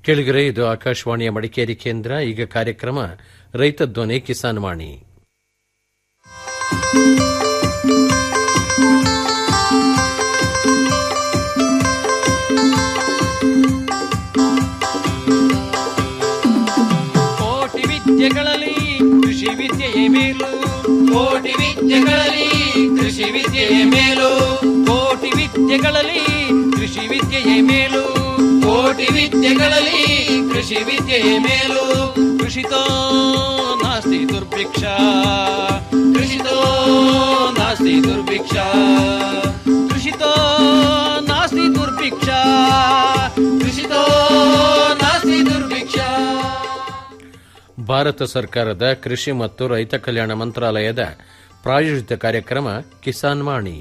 ಕೇಳಿಗರೆ ಇದು ಆಕಾಶವಾಣಿಯ ಮಡಿಕೇರಿ ಕೇಂದ್ರ ಈಗ ಕಾರ್ಯಕ್ರಮ ರೈತ ಧ್ವನಿ ಕಿಸಾನ್ ವಾಣಿ ಕೋಟಿ ವಿದ್ಯೆಗಳಲ್ಲಿ ಕೃಷಿ ವಿದ್ಯೆಯೇ ಮೇಲು ಕೋಟಿ ವಿದ್ಯೆಗಳಲ್ಲಿ ಕೃಷಿ ವಿದ್ಯೆಯೇ ಮೇಲು ಕೋಟಿ ವಿದ್ಯೆಗಳಲ್ಲಿ ಕೃಷಿ ವಿದ್ಯೆಯೇ ಮೇಲು ಕೋಟಿ ವಿದ್ಯೆಗಳಲ್ಲಿ ಕೃಷಿ ವಿದ್ಯೆಯೇ ಮೇಲು ಕೃಷಿತೋ ನಾಸ್ತಿ ದುರ್ಭಿಕ್ಷ ಕೃಷಿತೋ ನಾಸ್ತಿ ದುರ್ಭಿಕ್ಷ ಕೃಷಿತೋ ನಾಸ್ತಿ ದುರ್ಭಿಕ್ಷ ಕೃಷಿತೋ ನಾಸ್ತಿ ದುರ್ಭಿಕ್ಷ ಭಾರತ ಸರ್ಕಾರದ ಕೃಷಿ ಮತ್ತು ರೈತ ಕಲ್ಯಾಣ ಮಂತ್ರಾಲಯದ ಪ್ರಾಯೋಜಿತ ಕಾರ್ಯಕ್ರಮ ಕಿಸಾನ್ ವಾಣಿ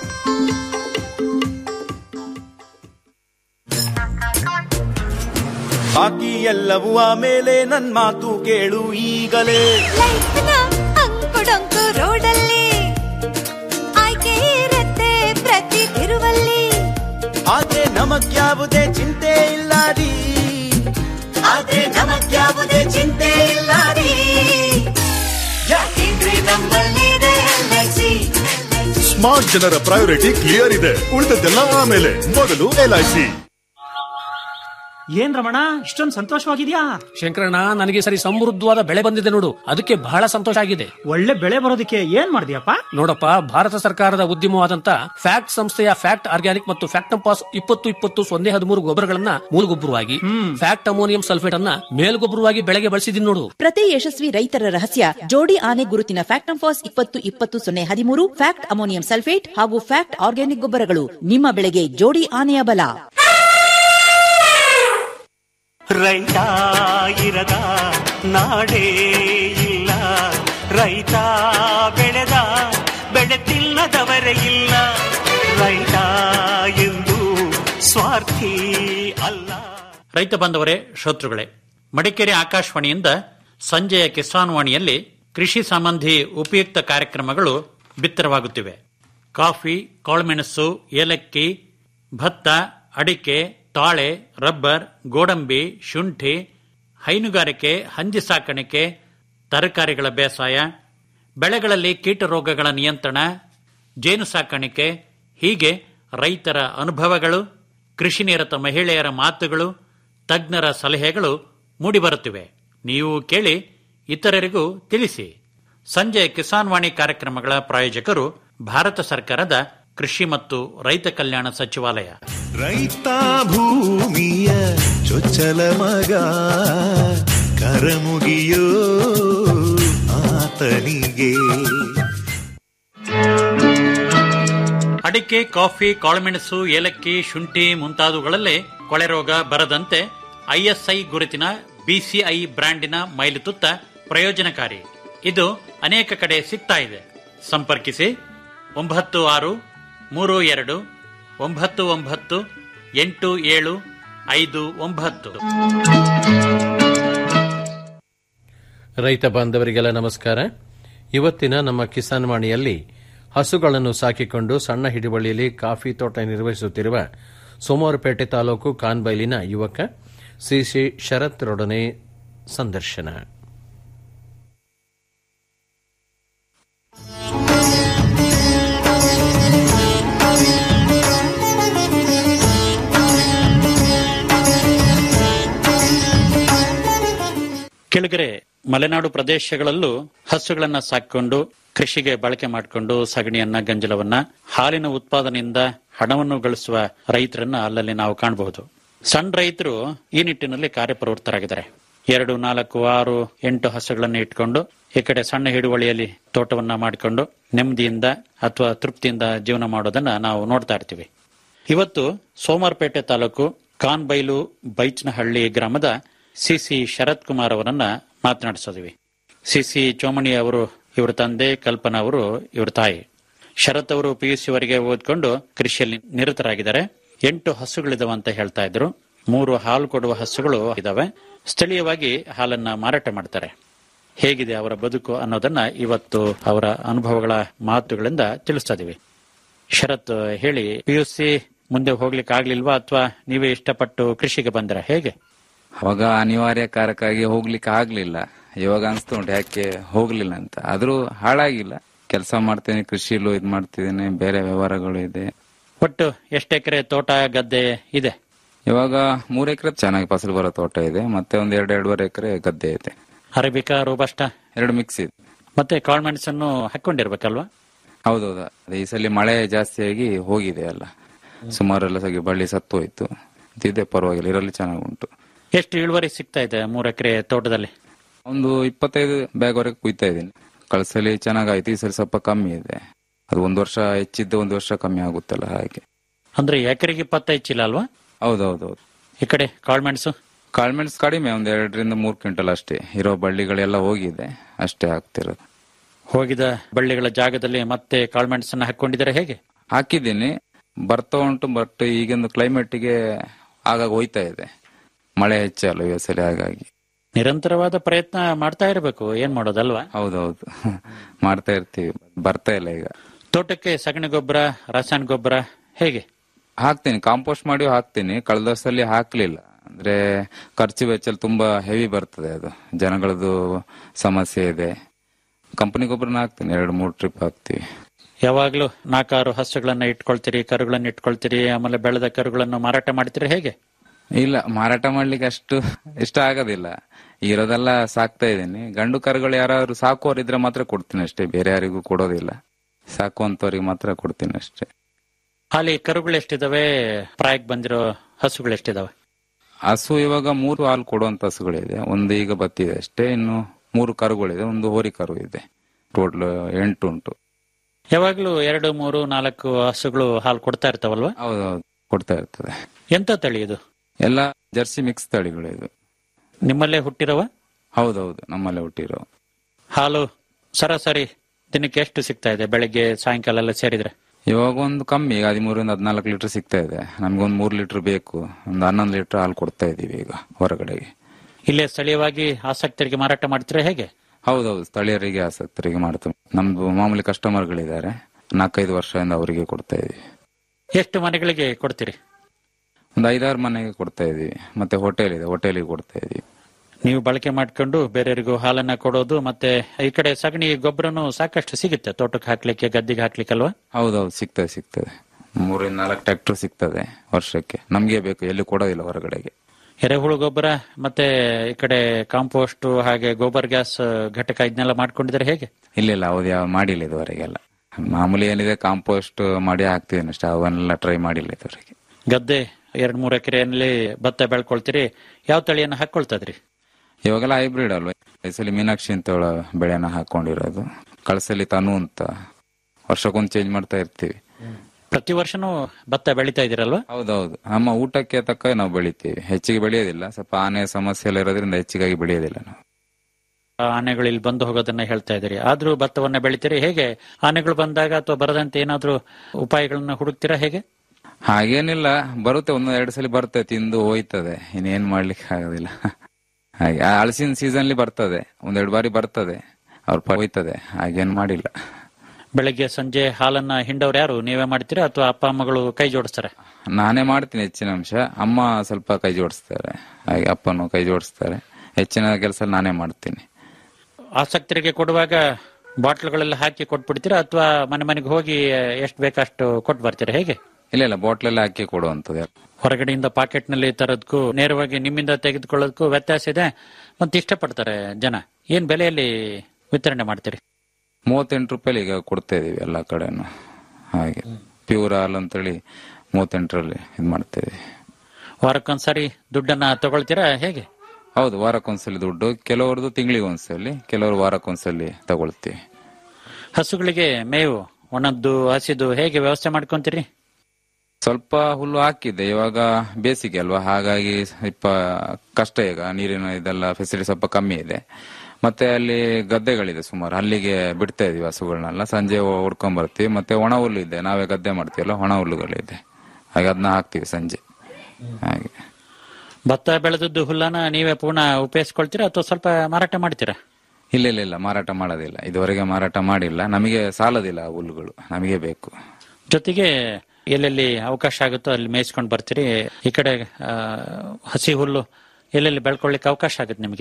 ಬಾಕಿ ಎಲ್ಲವೂ ಆಮೇಲೆ ನನ್ ಮಾತು ಕೇಳು ಈಗಲೇ ಲೈಫ್ನ ಅಂಕುಡೊಂಕು ರೋಡಲ್ಲಿ ಆಯ್ಕೆ ಇರತ್ತೆ ಪ್ರತಿ ತಿರುವಲ್ಲಿ ಆದ್ರೆ ನಮಗ್ಯಾವುದೇ ಚಿಂತೆ ಇಲ್ಲ ರೀ ಆದ್ರೆ ನಮಗ್ಯಾವುದೇ ಚಿಂತೆ ಇಲ್ಲ ರೀ ಯಾಕೆಂದ್ರೆ ನಮ್ಮಲ್ಲಿದೆ LIC. ಸ್ಮಾರ್ಟ್ ಜನರ ಪ್ರಯಾರಿಟಿ ಕ್ಲಿಯರ್ ಇದೆ ಉಳಿದದ್ದೆಲ್ಲ ಆಮೇಲೆ ಮೊದಲು ಎಲ್ಐಸಿ ಏನ್ ರಮಣ ಇಷ್ಟೊಂದು ಸಂತೋಷವಾಗಿದ್ಯಾ ಶಂಕರಣ್ಣ ನನಗೆ ಸರಿ ಸಮೃದ್ಧವಾದ ಬೆಳೆ ಬಂದಿದೆ ನೋಡು ಅದಕ್ಕೆ ಬಹಳ ಸಂತೋಷ ಆಗಿದೆ ಒಳ್ಳೆ ಬೆಳೆ ಬರೋದಕ್ಕೆ ಏನ್ ಮಾಡಿದ್ಯಪ್ಪ ನೋಡಪ್ಪ ಭಾರತ ಸರ್ಕಾರದ ಉದ್ಯಮವಾದಂತ ಫ್ಯಾಕ್ಟ್ ಸಂಸ್ಥೆಯ ಫ್ಯಾಕ್ಟ್ ಆರ್ಗ್ಯಾನಿಕ್ ಮತ್ತು ಫ್ಯಾಕ್ಟಂಪಾಸ್ ಇಪ್ಪತ್ತು ಇಪ್ಪತ್ತು ಸೊನ್ನೆ ಹದಿಮೂರು ಗೊಬ್ಬರಗಳನ್ನ ಮೂಲಗೊಬ್ಬರವಾಗಿ ಫ್ಯಾಕ್ಟ್ ಅಮೋನಿಯಂ ಸಲ್ಫೇಟ್ ಅನ್ನ ಮೇಲ್ಗೊಬ್ಬರವಾಗಿ ಬೆಳೆಗೆ ಬಳಸಿದೀನಿ ನೋಡು ಪ್ರತಿ ಯಶಸ್ವಿ ರೈತರ ರಹಸ್ಯ ಜೋಡಿ ಆನೆ ಗುರುತಿನ ಫ್ಯಾಕ್ಟಂಫಾಸ್ ಇಪ್ಪತ್ತು ಇಪ್ಪತ್ತು ಸೊನ್ನೆ ಹದಿಮೂರು ಫ್ಯಾಕ್ಟ್ ಅಮೋನಿಯಂ ಸಲ್ಫೇಟ್ ಹಾಗೂ ಫ್ಯಾಕ್ಟ್ ಆರ್ಗ್ಯಾನಿಕ್ ಗೊಬ್ಬರಗಳು ನಿಮ್ಮ ಬೆಳೆಗೆ ಜೋಡಿ ಆನೆಯ ಬಲ ರೈತ ಇರದ ನಾಡೇ ಇಲ್ಲ ರೈತ ಬೆಳೆದ ಬೆಳೆ ತಿನ್ನದವರೇ ಇಲ್ಲ ರೈತ ಎಂದು ಸ್ವಾರ್ಥಿ ಅಲ್ಲ ರೈತ ಬಾಂಧವರೇ ಶ್ರೋತೃಗಳೇ ಮಡಿಕೇರಿ ಆಕಾಶವಾಣಿಯಿಂದ ಸಂಜೆಯ ಕಿಸಾನ್ ವಾಣಿಯಲ್ಲಿ ಕೃಷಿ ಸಂಬಂಧಿ ಉಪಯುಕ್ತ ಕಾರ್ಯಕ್ರಮಗಳು ಬಿತ್ತರವಾಗುತ್ತಿವೆ ಕಾಫಿ ಕಾಳುಮೆಣಸು ಏಲಕ್ಕಿ ಭತ್ತ ಅಡಿಕೆ ತಾಳೆ ರಬ್ಬರ್ ಗೋಡಂಬಿ ಶುಂಠಿ ಹೈನುಗಾರಿಕೆ ಹಂದಿ ಸಾಕಾಣಿಕೆ ತರಕಾರಿಗಳ ಬೇಸಾಯ ಬೆಳೆಗಳಲ್ಲಿ ಕೀಟರೋಗಗಳ ನಿಯಂತ್ರಣ ಜೇನು ಸಾಕಾಣಿಕೆ ಹೀಗೆ ರೈತರ ಅನುಭವಗಳು ಕೃಷಿ ನಿರತ ಮಹಿಳೆಯರ ಮಾತುಗಳು ತಜ್ಞರ ಸಲಹೆಗಳು ಮೂಡಿಬರುತ್ತಿವೆ ನೀವು ಕೇಳಿ ಇತರರಿಗೂ ತಿಳಿಸಿ ಸಂಜೆ ಕಿಸಾನ್ ವಾಣಿ ಕಾರ್ಯಕ್ರಮಗಳ ಪ್ರಾಯೋಜಕರು ಭಾರತ ಸರ್ಕಾರದ ಕೃಷಿ ಮತ್ತು ರೈತ ಕಲ್ಯಾಣ ಸಚಿವಾಲಯ ರೈತ ಭೂಮಿಯ ಚೊಚ್ಚಲ ಮಗ ಕರಮುಗಿಯೋ ಆತನಿಗೆ ಅಡಿಕೆ ಕಾಫಿ ಕಾಳುಮೆಣಸು ಏಲಕ್ಕಿ ಶುಂಠಿ ಮುಂತಾದವುಗಳಲ್ಲೇ ಕೊಳೆ ರೋಗ ಬರದಂತೆ ಐಎಸ್ಐ ಗುರುತಿನ ಬಿಸಿಐ ಬ್ರ್ಯಾಂಡಿನ ಮೈಲುತುತ್ತ ಪ್ರಯೋಜನಕಾರಿ ಇದು ಅನೇಕ ಕಡೆ ಸಿಗ್ತಾ ಇದೆ ಸಂಪರ್ಕಿಸಿ ಒಂಬತ್ತು ಆರು ಮೂರು ಎರಡು ಒಂಬತ್ತು ಒಂಬತ್ತು ಎಂಟು ಏಳು ಐದು ಒಂಬತ್ತು ರೈತ ಬಾಂಧವರಿಗೆಲ್ಲ ನಮಸ್ಕಾರ ಇವತ್ತಿನ ನಮ್ಮ ಕಿಸಾನ್ ವಾಣಿಯಲ್ಲಿ ಹಸುಗಳನ್ನು ಸಾಕಿಕೊಂಡು ಸಣ್ಣ ಹಿಡುವಳಿಯಲ್ಲಿ ಕಾಫಿ ತೋಟ ನಿರ್ವಹಿಸುತ್ತಿರುವ ಸೋಮವಾರಪೇಟೆ ತಾಲೂಕು ಕಾನ್ಬೈಲಿನ ಯುವಕ ಶ್ರೀ ಶ್ರೀ ಶರತ್ ರೊಡನೆ ಸಂದರ್ಶನ ಕೆಳಗರೆ ಮಲೆನಾಡು ಪ್ರದೇಶಗಳಲ್ಲೂ ಹಸುಗಳನ್ನ ಸಾಕಿಕೊಂಡು ಕೃಷಿಗೆ ಬಳಕೆ ಮಾಡಿಕೊಂಡು ಸಗಣಿಯನ್ನ ಗಂಜಲವನ್ನ ಹಾಲಿನ ಉತ್ಪಾದನೆಯಿಂದ ಹಣವನ್ನು ಗಳಿಸುವ ರೈತರನ್ನ ಅಲ್ಲಲ್ಲಿ ನಾವು ಕಾಣಬಹುದು ಸಣ್ಣ ರೈತರು ಈ ನಿಟ್ಟಿನಲ್ಲಿ ಕಾರ್ಯಪ್ರವೃತ್ತರಾಗಿದ್ದಾರೆ ಎರಡು ನಾಲ್ಕು ಆರು ಎಂಟು ಹಸುಗಳನ್ನ ಇಟ್ಕೊಂಡು ಈ ಕಡೆ ಸಣ್ಣ ಹಿಡುವಳಿಯಲ್ಲಿ ತೋಟವನ್ನ ಮಾಡಿಕೊಂಡು ನೆಮ್ಮದಿಯಿಂದ ಅಥವಾ ತೃಪ್ತಿಯಿಂದ ಜೀವನ ಮಾಡೋದನ್ನ ನಾವು ನೋಡ್ತಾ ಇರ್ತೀವಿ ಇವತ್ತು ಸೋಮವಾರಪೇಟೆ ತಾಲೂಕು ಕಾನ್ಬೈಲು ಬೈಚ್ನಹಳ್ಳಿ ಗ್ರಾಮದ ಸಿಸಿ ಶರತ್ ಕುಮಾರ್ ಅವರನ್ನ ಮಾತನಾಡಿಸೋದಿವಿ ಸಿಸಿ ಚೋಮಣಿ ಅವರು ಇವರ ತಂದೆ ಕಲ್ಪನಾ ಅವರು ಇವರ ತಾಯಿ ಶರತ್ ಅವರು ಪಿಯುಸಿ ವರೆಗೆ ಓದ್ಕೊಂಡು ಕೃಷಿಯಲ್ಲಿ ನಿರತರಾಗಿದ್ದಾರೆ ಎಂಟು ಹಸುಗಳಿದಾವೆ ಅಂತ ಹೇಳ್ತಾ ಇದ್ರು ಮೂರು ಹಾಲು ಕೊಡುವ ಹಸುಗಳು ಇದಾವೆ ಸ್ಥಳೀಯವಾಗಿ ಹಾಲನ್ನ ಮಾರಾಟ ಮಾಡ್ತಾರೆ ಹೇಗಿದೆ ಅವರ ಬದುಕು ಅನ್ನೋದನ್ನ ಇವತ್ತು ಅವರ ಅನುಭವಗಳ ಮಾತುಗಳಿಂದ ತಿಳಿಸ್ತಾ ಇದೀವಿ ಶರತ್ ಹೇಳಿ ಪಿಯುಸಿ ಮುಂದೆ ಹೋಗ್ಲಿಕ್ಕೆ ಆಗ್ಲಿಲ್ವಾ ಅಥವಾ ನೀವೇ ಇಷ್ಟಪಟ್ಟು ಕೃಷಿಗೆ ಬಂದ್ರ ಹೇಗೆ ಅವಾಗ ಅನಿವಾರ್ಯ ಕಾರಕ್ಕಾಗಿ ಹೋಗ್ಲಿಕ್ಕೆ ಆಗ್ಲಿಲ್ಲ ಇವಾಗ ಅನ್ಸ್ತು ಉಂಟು ಯಾಕೆ ಹೋಗ್ಲಿಲ್ಲ ಅಂತ ಆದ್ರೂ ಹಾಳಾಗಿಲ್ಲ ಕೆಲಸ ಮಾಡ್ತೇನೆ ಕೃಷಿಲೂ ಇದ್ ಮಾಡ್ತಿದ್ದೇನೆ ಬೇರೆ ವ್ಯವಹಾರಗಳು ಇದೆ ಒಟ್ಟು ಎಷ್ಟು ಎಕರೆ ತೋಟ ಗದ್ದೆ ಇದೆ ಇವಾಗ ಮೂರ್ ಎಕರೆ ಚೆನ್ನಾಗಿ ಫಸಲು ಬರೋ ತೋಟ ಇದೆ ಮತ್ತೆ ಒಂದ್ ಎರಡ್ ಎರಡೂವರೆ ಎಕರೆ ಗದ್ದೆ ಇದೆ ಅರೇಬಿಕಾ ರೋಬಸ್ಟ ಎರಡು ಮಿಕ್ಸ್ ಇದೆ ಮತ್ತೆ ಕಾಳ್ಮೆಣಸನ್ನು ಹಾಕೊಂಡಿರ್ಬೇಕಲ್ವಾ ಹೌದೌದು ಅದೇ ಈ ಸಲ ಮಳೆ ಜಾಸ್ತಿಯಾಗಿ ಹೋಗಿದೆ ಅಲ್ಲ ಸುಮಾರೆಲ್ಲ ಸಗಿ ಬಳ್ಳಿ ಸತ್ತು ಹೋಯ್ತು ಇದೆ ಪರವಾಗಿಲ್ಲ ಇರಲಿ ಚೆನ್ನಾಗಿ ಉಂಟು ಎಷ್ಟು ಇಳುವರಿ ಸಿಗ್ತಾ ಇದೆ ಮೂರ್ ಎಕರೆ ತೋಟದಲ್ಲಿ ಒಂದು ಇಪ್ಪತ್ತೈದು ಬ್ಯಾಗ್ ವರೆಗೆ ಕುಯ್ತಾ ಇದ್ದೀನಿ ಕಳ್ಸಲಿ ಚೆನ್ನಾಗಾಯ್ತು ಈ ಸಲ ಸ್ವಲ್ಪ ಕಮ್ಮಿ ಇದೆ ಅದು ಒಂದು ವರ್ಷ ಹೆಚ್ಚಿದ್ದು ಒಂದು ವರ್ಷ ಕಮ್ಮಿ ಆಗುತ್ತಲ್ಲ ಹಾಗೆ ಅಂದ್ರೆ ಎಕರೆಗೆ ಇಪ್ಪತ್ತೈದು ಚೀಲ ಅಲ್ವಾ ಹೌದೌದೌದು ಈ ಕಡೆ ಕಾಳ್ಮೆಣಸು ಕಾಳ್ಮೆಣಸು ಕಡಿಮೆ ಒಂದ್ ಎರಡರಿಂದ ಮೂರ್ ಕ್ವಿಂಟಲ್ ಅಷ್ಟೇ ಇರೋ ಬಳ್ಳಿಗಳೆಲ್ಲ ಹೋಗಿದೆ ಅಷ್ಟೇ ಆಗ್ತಿರೋದು ಹೋಗಿದ ಬಳ್ಳಿಗಳ ಜಾಗದಲ್ಲಿ ಮತ್ತೆ ಕಾಳ್ಮೆಣಸನ್ನ ಹಾಕೊಂಡಿದ್ದಾರೆ ಹೇಗೆ ಹಾಕಿದ್ದೀನಿ ಬರ್ತಾ ಉಂಟು ಬಟ್ ಈಗಿನ ಕ್ಲೈಮೇಟ್ಗೆ ಆಗಾಗ ಹೋಯ್ತಾ ಇದೆ ಮಳೆ ಹೆಚ್ಚಲ್ಲ ಈ ಸಲ ಹಾಗಾಗಿ ನಿರಂತರವಾದ ಪ್ರಯತ್ನ ಮಾಡ್ತಾ ಇರಬೇಕು ಏನ್ ಮಾಡೋದಲ್ವಾ ಹೌದೌದು ಮಾಡ್ತಾ ಇರ್ತೀವಿ ಬರ್ತಾ ಇಲ್ಲ ಈಗ ತೋಟಕ್ಕೆ ಸಗಣಿ ಗೊಬ್ಬರ ರಾಸಾಯನಿಕ ಗೊಬ್ಬರ ಹೇಗೆ ಹಾಕ್ತೀನಿ ಕಾಂಪೋಸ್ಟ್ ಮಾಡಿ ಹಾಕ್ತೀನಿ ಕಳೆದ ವರ್ಷದಲ್ಲಿ ಹಾಕ್ಲಿಲ್ಲ ಅಂದ್ರೆ ಖರ್ಚು ವೆಚ್ಚ ತುಂಬಾ ಹೆವಿ ಬರ್ತದೆ ಅದು ಜನಗಳದ್ದು ಸಮಸ್ಯೆ ಇದೆ ಕಂಪನಿ ಗೊಬ್ಬರನ ಹಾಕ್ತೀನಿ ಎರಡು ಮೂರು ಟ್ರಿಪ್ ಹಾಕ್ತಿವಿ ಯಾವಾಗ್ಲೂ ನಾಲ್ಕಾರು ಹಸುಗಳನ್ನ ಇಟ್ಕೊಳ್ತೀರಿ ಕರುಗಳನ್ನ ಇಟ್ಕೊಳ್ತೀರಿ ಆಮೇಲೆ ಬೆಳೆದ ಕರುಗಳನ್ನು ಮಾರಾಟ ಮಾಡ್ತೀರಿ ಹೇಗೆ ಇಲ್ಲ ಮಾರಾಟ ಮಾಡ್ಲಿಕ್ಕೆ ಅಷ್ಟು ಇಷ್ಟ ಆಗೋದಿಲ್ಲ ಇರೋದೆಲ್ಲ ಸಾಕ್ತಾ ಇದ್ದೀನಿ ಗಂಡು ಕರುಗಳು ಯಾರಾದ್ರು ಸಾಕುವವರಿದ್ರೆ ಮಾತ್ರ ಕೊಡ್ತೀನಿ ಅಷ್ಟೇ ಬೇರೆ ಯಾರಿಗೂ ಕೊಡೋದಿಲ್ಲ ಸಾಕುವಂತವ್ರಿಗೆ ಮಾತ್ರ ಕೊಡ್ತೀನಿ ಅಷ್ಟೇ ಹಾಲಿ ಕರುಗಳು ಎಷ್ಟಿದಾವೆ ಪ್ರಾಯಕ್ಕೆ ಬಂದಿರೋ ಹಸುಗಳು ಎಷ್ಟಿದಾವೆ ಹಸು ಇವಾಗ ಮೂರು ಹಾಲು ಕೊಡುವಂತ ಹಸುಗಳಿದೆ ಒಂದು ಈಗ ಬತ್ತಿದೆ ಅಷ್ಟೇ ಇನ್ನು ಮೂರು ಕರುಗಳಿದೆ ಒಂದು ಹೋರಿ ಕರು ಇದೆ ಟೋಟಲ್ ಎಂಟು ಉಂಟು ಯಾವಾಗ್ಲೂ ಎರಡು ಮೂರು ನಾಲ್ಕು ಹಸುಗಳು ಹಾಲು ಕೊಡ್ತಾ ಇರ್ತಾವಲ್ವಾ ಹೌದೌದು ಕೊಡ್ತಾ ಇರ್ತದೆ ಎಂತ ತಳಿ ಇದು ಎಲ್ಲ ಜರ್ಸಿ ಮಿಕ್ಸ್ ತಳಿಗಳು ಇದು ನಿಮ್ಮಲ್ಲೇ ಹುಟ್ಟಿರವ ಹೌದೌದು ನಮ್ಮಲ್ಲೇ ಹುಟ್ಟಿರೋ ಹಾಲು ಸರಾಸರಿ ದಿನಕ್ಕೆ ಎಷ್ಟು ಸಿಗ್ತಾ ಇದೆ ಬೆಳಿಗ್ಗೆ ಸಾಯಂಕಾಲ ಎಲ್ಲ ಸೇರಿದ್ರೆ ಇವಾಗ ಒಂದು ಕಮ್ಮಿ ಈಗ ಹದಿಮೂರಿಂದ ಹದಿನಾಲ್ಕು ಲೀಟರ್ ಸಿಗ್ತಾ ಇದೆ ನಮ್ಗೊಂದು ಮೂರು ಲೀಟರ್ ಬೇಕು ಒಂದು ಹನ್ನೊಂದು ಲೀಟರ್ ಹಾಲು ಕೊಡ್ತಾ ಇದೀವಿ ಈಗ ಹೊರಗಡೆಗೆ ಇಲ್ಲೇ ಸ್ಥಳೀಯವಾಗಿ ಆಸಕ್ತರಿಗೆ ಮಾರಾಟ ಮಾಡ್ತೀರಾ ಹೇಗೆ ಹೌದೌದು ಸ್ಥಳೀಯರಿಗೆ ಆಸಕ್ತರಿಗೆ ಮಾಡ್ತೀವಿ ನಮ್ದು ಮಾಮೂಲಿ ಕಸ್ಟಮರ್ಗಳಿದ್ದಾರೆ ನಾಲ್ಕೈದು ವರ್ಷದಿಂದ ಅವರಿಗೆ ಕೊಡ್ತಾ ಇದೀವಿ ಎಷ್ಟು ಮನೆಗಳಿಗೆ ಕೊಡ್ತೀರಿ ಒಂದು ಐದಾರು ಮನೆಗೆ ಕೊಡ್ತಾ ಇದೀವಿ ಮತ್ತೆ ಹೋಟೆಲ್ ಇದೆ ಹೋಟೆಲಿಗೆ ಕೊಡ್ತಾ ಇದೀವಿ ನೀವು ಬಳಕೆ ಮಾಡ್ಕೊಂಡು ಬೇರೆಯವರಿಗೂ ಹಾಲನ್ನ ಕೊಡೋದು ಮತ್ತೆ ಈ ಕಡೆ ಸಗಣಿ ಗೊಬ್ಬರನು ಸಾಕಷ್ಟು ಸಿಗುತ್ತೆ ತೋಟಕ್ಕೆ ಹಾಕ್ಲಿಕ್ಕೆ ಗದ್ದಿಗೆ ಹಾಕ್ಲಿಕ್ಕಲ್ವಾ ಹೌದೌದು ಸಿಗ್ತದೆ ಸಿಗ್ತದೆ ಮೂರಿಂದ ನಾಲ್ಕು ಟ್ರ್ಯಾಕ್ಟರ್ ಸಿಗ್ತದೆ ವರ್ಷಕ್ಕೆ ನಮ್ಗೆ ಬೇಕು ಎಲ್ಲಿ ಕೊಡೋದಿಲ್ಲ ಹೊರಗಡೆಗೆ ಎರೆಹುಳು ಗೊಬ್ಬರ ಮತ್ತೆ ಈ ಕಡೆ ಕಾಂಪೋಸ್ಟ್ ಹಾಗೆ ಗೋಬರ್ ಗ್ಯಾಸ್ ಘಟಕ ಇದನ್ನೆಲ್ಲ ಮಾಡ್ಕೊಂಡಿದ್ರೆ ಹೇಗೆ ಇಲ್ಲ ಇಲ್ಲ ಅವ್ದು ಯಾವ ಮಾಡಿಲ್ಲ ಇದುವರೆಗೆಲ್ಲ ಮಾಮೂಲಿ ಏನಿದೆ ಕಾಂಪೋಸ್ಟ್ ಮಾಡಿ ಹಾಕ್ತಿದ್ದೀನಿ ಅಷ್ಟೇ ಅವನ್ನೆಲ್ಲ ಟ್ರೈ ಮಾಡಿಲ್ಲ ಇದುವರೆಗೆ ಗದ್ದೆ ಎರಡ್ ಮೂರ್ ಎಕರೆಯಲ್ಲಿ ಭತ್ತ ಬೆಳ್ಕೊಳ್ತೀರಿ ಯಾವ ತಳಿಯನ್ನ ಹಾಕೊಳ್ತದ್ರಿ ಇವಾಗೆಲ್ಲ ಹೈಬ್ರಿಡ್ ಅಲ್ವಾ ಈ ಸಲ ಮೀನಾಕ್ಷಿ ಅಂತ ಹೇಳೋ ಬೆಳೆನ ಹಾಕೊಂಡಿರೋದು ಕಳಸಲಿ ತನು ಅಂತ ವರ್ಷಕ್ಕೊಂದು ಚೇಂಜ್ ಮಾಡ್ತಾ ಇರ್ತೀವಿ ಪ್ರತಿ ವರ್ಷನೂ ಭತ್ತ ಬೆಳಿತಾ ಇದೀರಲ್ವಾ ಹೌದೌದು ನಮ್ಮ ಊಟಕ್ಕೆ ತಕ್ಕ ನಾವು ಬೆಳಿತೀವಿ ಹೆಚ್ಚಿಗೆ ಬೆಳೆಯೋದಿಲ್ಲ ಸ್ವಲ್ಪ ಆನೆ ಸಮಸ್ಯೆ ಎಲ್ಲ ಇರೋದ್ರಿಂದ ಹೆಚ್ಚಿಗಾಗಿ ಬೆಳೆಯೋದಿಲ್ಲ ನಾವು ಆ ಆನೆಗಳು ಇಲ್ಲಿ ಬಂದು ಹೋಗೋದನ್ನ ಹೇಳ್ತಾ ಇದ್ದೀರಿ ಆದ್ರೂ ಭತ್ತವನ್ನ ಬೆಳಿತೀರಿ ಹೇಗೆ ಆನೆಗಳು ಬಂದಾಗ ಅಥವಾ ಬರದಂತೆ ಏನಾದ್ರೂ ಉಪಾಯಗಳನ್ನ ಹುಡುಕ್ತೀರಾ ಹೇಗೆ ಹಾಗೇನಿಲ್ಲ ಬರುತ್ತೆ ಒಂದ್ ಎರಡು ಸಲ ಬರುತ್ತೆ ತಿಂದು ಹೋಯ್ತದೆ ಇನ್ನೇನ್ ಮಾಡ್ಲಿಕ್ಕೆ ಆಗೋದಿಲ್ಲ ಹಾಗೆ ಆ ಹಲಸಿನ ಸೀಸನ್ಲಿ ಬರ್ತದೆ ಒಂದೆರಡು ಬಾರಿ ಬರ್ತದೆ ಅವ್ರ ಪ ಹೋಯ್ತದೆ ಹಾಗೇನ್ ಮಾಡಿಲ್ಲ ಬೆಳಗ್ಗೆ ಸಂಜೆ ಹಾಲನ್ನ ಹಿಂಡವ್ರು ಯಾರು ನೀವೇ ಮಾಡ್ತೀರಾ ಅಥವಾ ಅಪ್ಪ ಅಮ್ಮಗಳು ಕೈ ಜೋಡಿಸ್ತಾರೆ ನಾನೇ ಮಾಡ್ತೀನಿ ಹೆಚ್ಚಿನ ಅಂಶ ಅಮ್ಮ ಸ್ವಲ್ಪ ಕೈ ಜೋಡಿಸ್ತಾರೆ ಹಾಗೆ ಅಪ್ಪನು ಕೈ ಜೋಡಿಸ್ತಾರೆ ಹೆಚ್ಚಿನ ಕೆಲಸ ನಾನೇ ಮಾಡ್ತೀನಿ ಆಸಕ್ತರಿಗೆ ಕೊಡುವಾಗ ಬಾಟ್ಲ್ಗಳೆಲ್ಲ ಹಾಕಿ ಕೊಟ್ಬಿಡ್ತೀರಾ ಅಥವಾ ಮನೆ ಮನೆಗೆ ಹೋಗಿ ಎಷ್ಟು ಬೇಕಷ್ಟು ಕೊಟ್ಟು ಬರ್ತೀರಾ ಹೇಗೆ ಇಲ್ಲ ಇಲ್ಲ ಬಾಟ್ಲೆಲ್ಲ ಹಾಕಿ ಕೊಡುವಂಥದ್ದು ಹೊರಗಡೆಯಿಂದ ಪಾಕೆಟ್ ನಲ್ಲಿ ತರೋದಕ್ಕೂ ನೇರವಾಗಿ ನಿಮ್ಮಿಂದ ತೆಗೆದುಕೊಳ್ಳೋದಕ್ಕೂ ವ್ಯತ್ಯಾಸ ಇದೆ ಮತ್ತೆ ಇಷ್ಟಪಡ್ತಾರೆ ಜನ ಏನ್ ಬೆಲೆಯಲ್ಲಿ ವಿತರಣೆ ಮಾಡ್ತೀರಿ ಮೂವತ್ತೆಂಟು ರೂಪಾಯಿ ಈಗ ಕೊಡ್ತಾ ಇದೀವಿ ಎಲ್ಲ ಕಡೆನು ಹಾಗೆ ಪ್ಯೂರ್ ಹಾಲ್ ಅಂತೇಳಿ ಮೂವತ್ತೆಂಟರಲ್ಲಿ ಇದು ಮಾಡ್ತಾ ಇದೀವಿ ವಾರಕ್ಕೊಂದ್ಸರಿ ದುಡ್ಡನ್ನ ತಗೊಳ್ತೀರಾ ಹೇಗೆ ಹೌದು ವಾರಕ್ಕೊಂದ್ಸಲಿ ದುಡ್ಡು ಕೆಲವ್ರದ್ದು ತಿಂಗಳಿಗೆ ಒಂದ್ಸಲಿ ಕೆಲವರು ವಾರಕ್ಕೊಂದ್ಸಲಿ ತಗೊಳ್ತೀವಿ ಹಸುಗಳಿಗೆ ಮೇವು ಒಣದ್ದು ಹಸಿದು ಹೇಗೆ ವ್ಯವಸ್ಥೆ ಮಾಡ್ಕೊಂತೀರಿ ಸ್ವಲ್ಪ ಹುಲ್ಲು ಹಾಕಿದ್ದೆ ಇವಾಗ ಬೇಸಿಗೆ ಅಲ್ವಾ ಹಾಗಾಗಿ ಸ್ವಲ್ಪ ಕಷ್ಟ ಈಗ ನೀರಿನ ಇದೆಲ್ಲ ಫೆಸಿಲಿಟಿ ಸ್ವಲ್ಪ ಕಮ್ಮಿ ಇದೆ ಮತ್ತೆ ಅಲ್ಲಿ ಗದ್ದೆಗಳಿದೆ ಸುಮಾರು ಅಲ್ಲಿಗೆ ಬಿಡ್ತಾ ಇದೀವಿ ಹಸುಗಳನ್ನೆಲ್ಲ ಸಂಜೆ ಹುಡ್ಕೊಂಡ್ ಬರ್ತೀವಿ ಮತ್ತೆ ಒಣ ಹುಲ್ಲು ಇದೆ ನಾವೇ ಗದ್ದೆ ಮಾಡ್ತೀವಲ್ಲ ಒಣ ಹುಲ್ಲುಗಳಿದೆ ಹಾಗೆ ಅದನ್ನ ಹಾಕ್ತಿವಿ ಸಂಜೆ ಹಾಗೆ ಭತ್ತ ಬೆಳೆದದ್ದು ಹುಲ್ಲನ್ನ ನೀವೇ ಪೂರ್ಣ ಉಪಯೋಗಿಸ್ಕೊಳ್ತೀರಾ ಅಥವಾ ಸ್ವಲ್ಪ ಮಾರಾಟ ಮಾಡ್ತೀರಾ ಇಲ್ಲ ಇಲ್ಲ ಇಲ್ಲ ಮಾರಾಟ ಮಾಡೋದಿಲ್ಲ ಇದುವರೆಗೆ ಮಾರಾಟ ಮಾಡಿಲ್ಲ ನಮಗೆ ಸಾಲದಿಲ್ಲ ಆ ಹುಲ್ಲುಗಳು ನಮಗೆ ಬೇಕು ಜೊತೆಗೆ ಎಲ್ಲೆಲ್ಲಿ ಅವಕಾಶ ಆಗುತ್ತೋ ಅಲ್ಲಿ ಮೇಯಿಸ್ಕೊಂಡು ಬರ್ತೀರಿ ಈ ಕಡೆ ಆ, ಹಸಿ ಹುಲ್ಲು ಎಲ್ಲೆಲ್ಲಿ ಬೆಳ್ಕೊಳ್ಳಿಕ್ಕೆ ಅವಕಾಶ ಆಗುತ್ತೆ ನಿಮಗೆ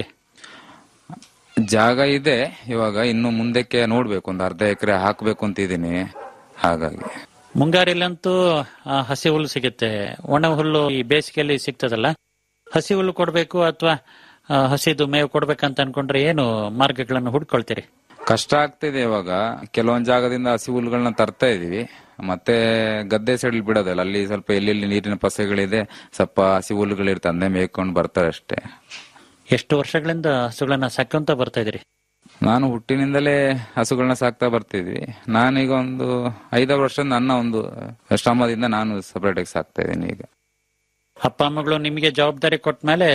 ಜಾಗ ಇದೆ ಇವಾಗ ಇನ್ನು ಮುಂದಕ್ಕೆ ನೋಡ್ಬೇಕು ಒಂದು ಅರ್ಧ ಎಕರೆ ಹಾಕ್ಬೇಕು ಅಂತ ಇದೀನಿ ಹಾಗಾಗಿ ಮುಂಗಾರಿಲಂತೂ ಆ, ಹಸಿ ಹುಲ್ಲು ಸಿಗುತ್ತೆ ಒಣ ಹುಲ್ಲು ಈ ಬೇಸಿಗೆಯಲ್ಲಿ ಸಿಗ್ತದಲ್ಲ ಹಸಿ ಹುಲ್ಲು ಕೊಡ್ಬೇಕು ಅಥವಾ ಹಸಿದು ಮೇವು ಕೊಡ್ಬೇಕಂತ ಅನ್ಕೊಂಡ್ರೆ ಏನು ಮಾರ್ಗಗಳನ್ನು ಹುಡ್ಕೊಳ್ತೀರಿ ಕಷ್ಟ ಆಗ್ತಿದೆ ಇವಾಗ ಕೆಲವೊಂದ್ ಜಾಗದಿಂದ ಹಸಿ ಹುಲ್ಲುಗಳನ್ನ ತರ್ತಾ ಇದೀವಿ ಮತ್ತೆ ಗದ್ದೆ ಸೈಡ್ ಬಿಡೋದಲ್ಲ ಅಲ್ಲಿ ಸ್ವಲ್ಪ ಎಲ್ಲೆಲ್ಲಿ ನೀರಿನ ಪಸೆಗಳಿದೆ ಸ್ವಲ್ಪ ಹಸಿ ಹುಲ್ಲುಗಳಿರ್ತದೆ ಅದನ್ನೇ ಮೇಯ್ಕೊಂಡು ಬರ್ತಾರೆ ಅಷ್ಟೇ ಎಷ್ಟು ವರ್ಷಗಳಿಂದ ಹಸುಗಳನ್ನ ಸಾಕೊಂತ ಬರ್ತಾ ಇದ್ರಿ ನಾನು ಹುಟ್ಟಿನಿಂದಲೇ ಹಸುಗಳನ್ನ ಸಾಕ್ತಾ ಬರ್ತಿದ್ವಿ ನಾನೀಗ ಒಂದು ಐದಾರು ವರ್ಷ ನನ್ನ ಒಂದು ಶ್ರಮದಿಂದ ನಾನು ಸಪರೇಟ್ ಆಗಿ ಸಾಕ್ತಾ ಇದ್ದೀನಿ ಈಗ ಅಪ್ಪ ಅಮ್ಮಗಳು ನಿಮಗೆ ಜವಾಬ್ದಾರಿ ಕೊಟ್ಟ ಮೇಲೆ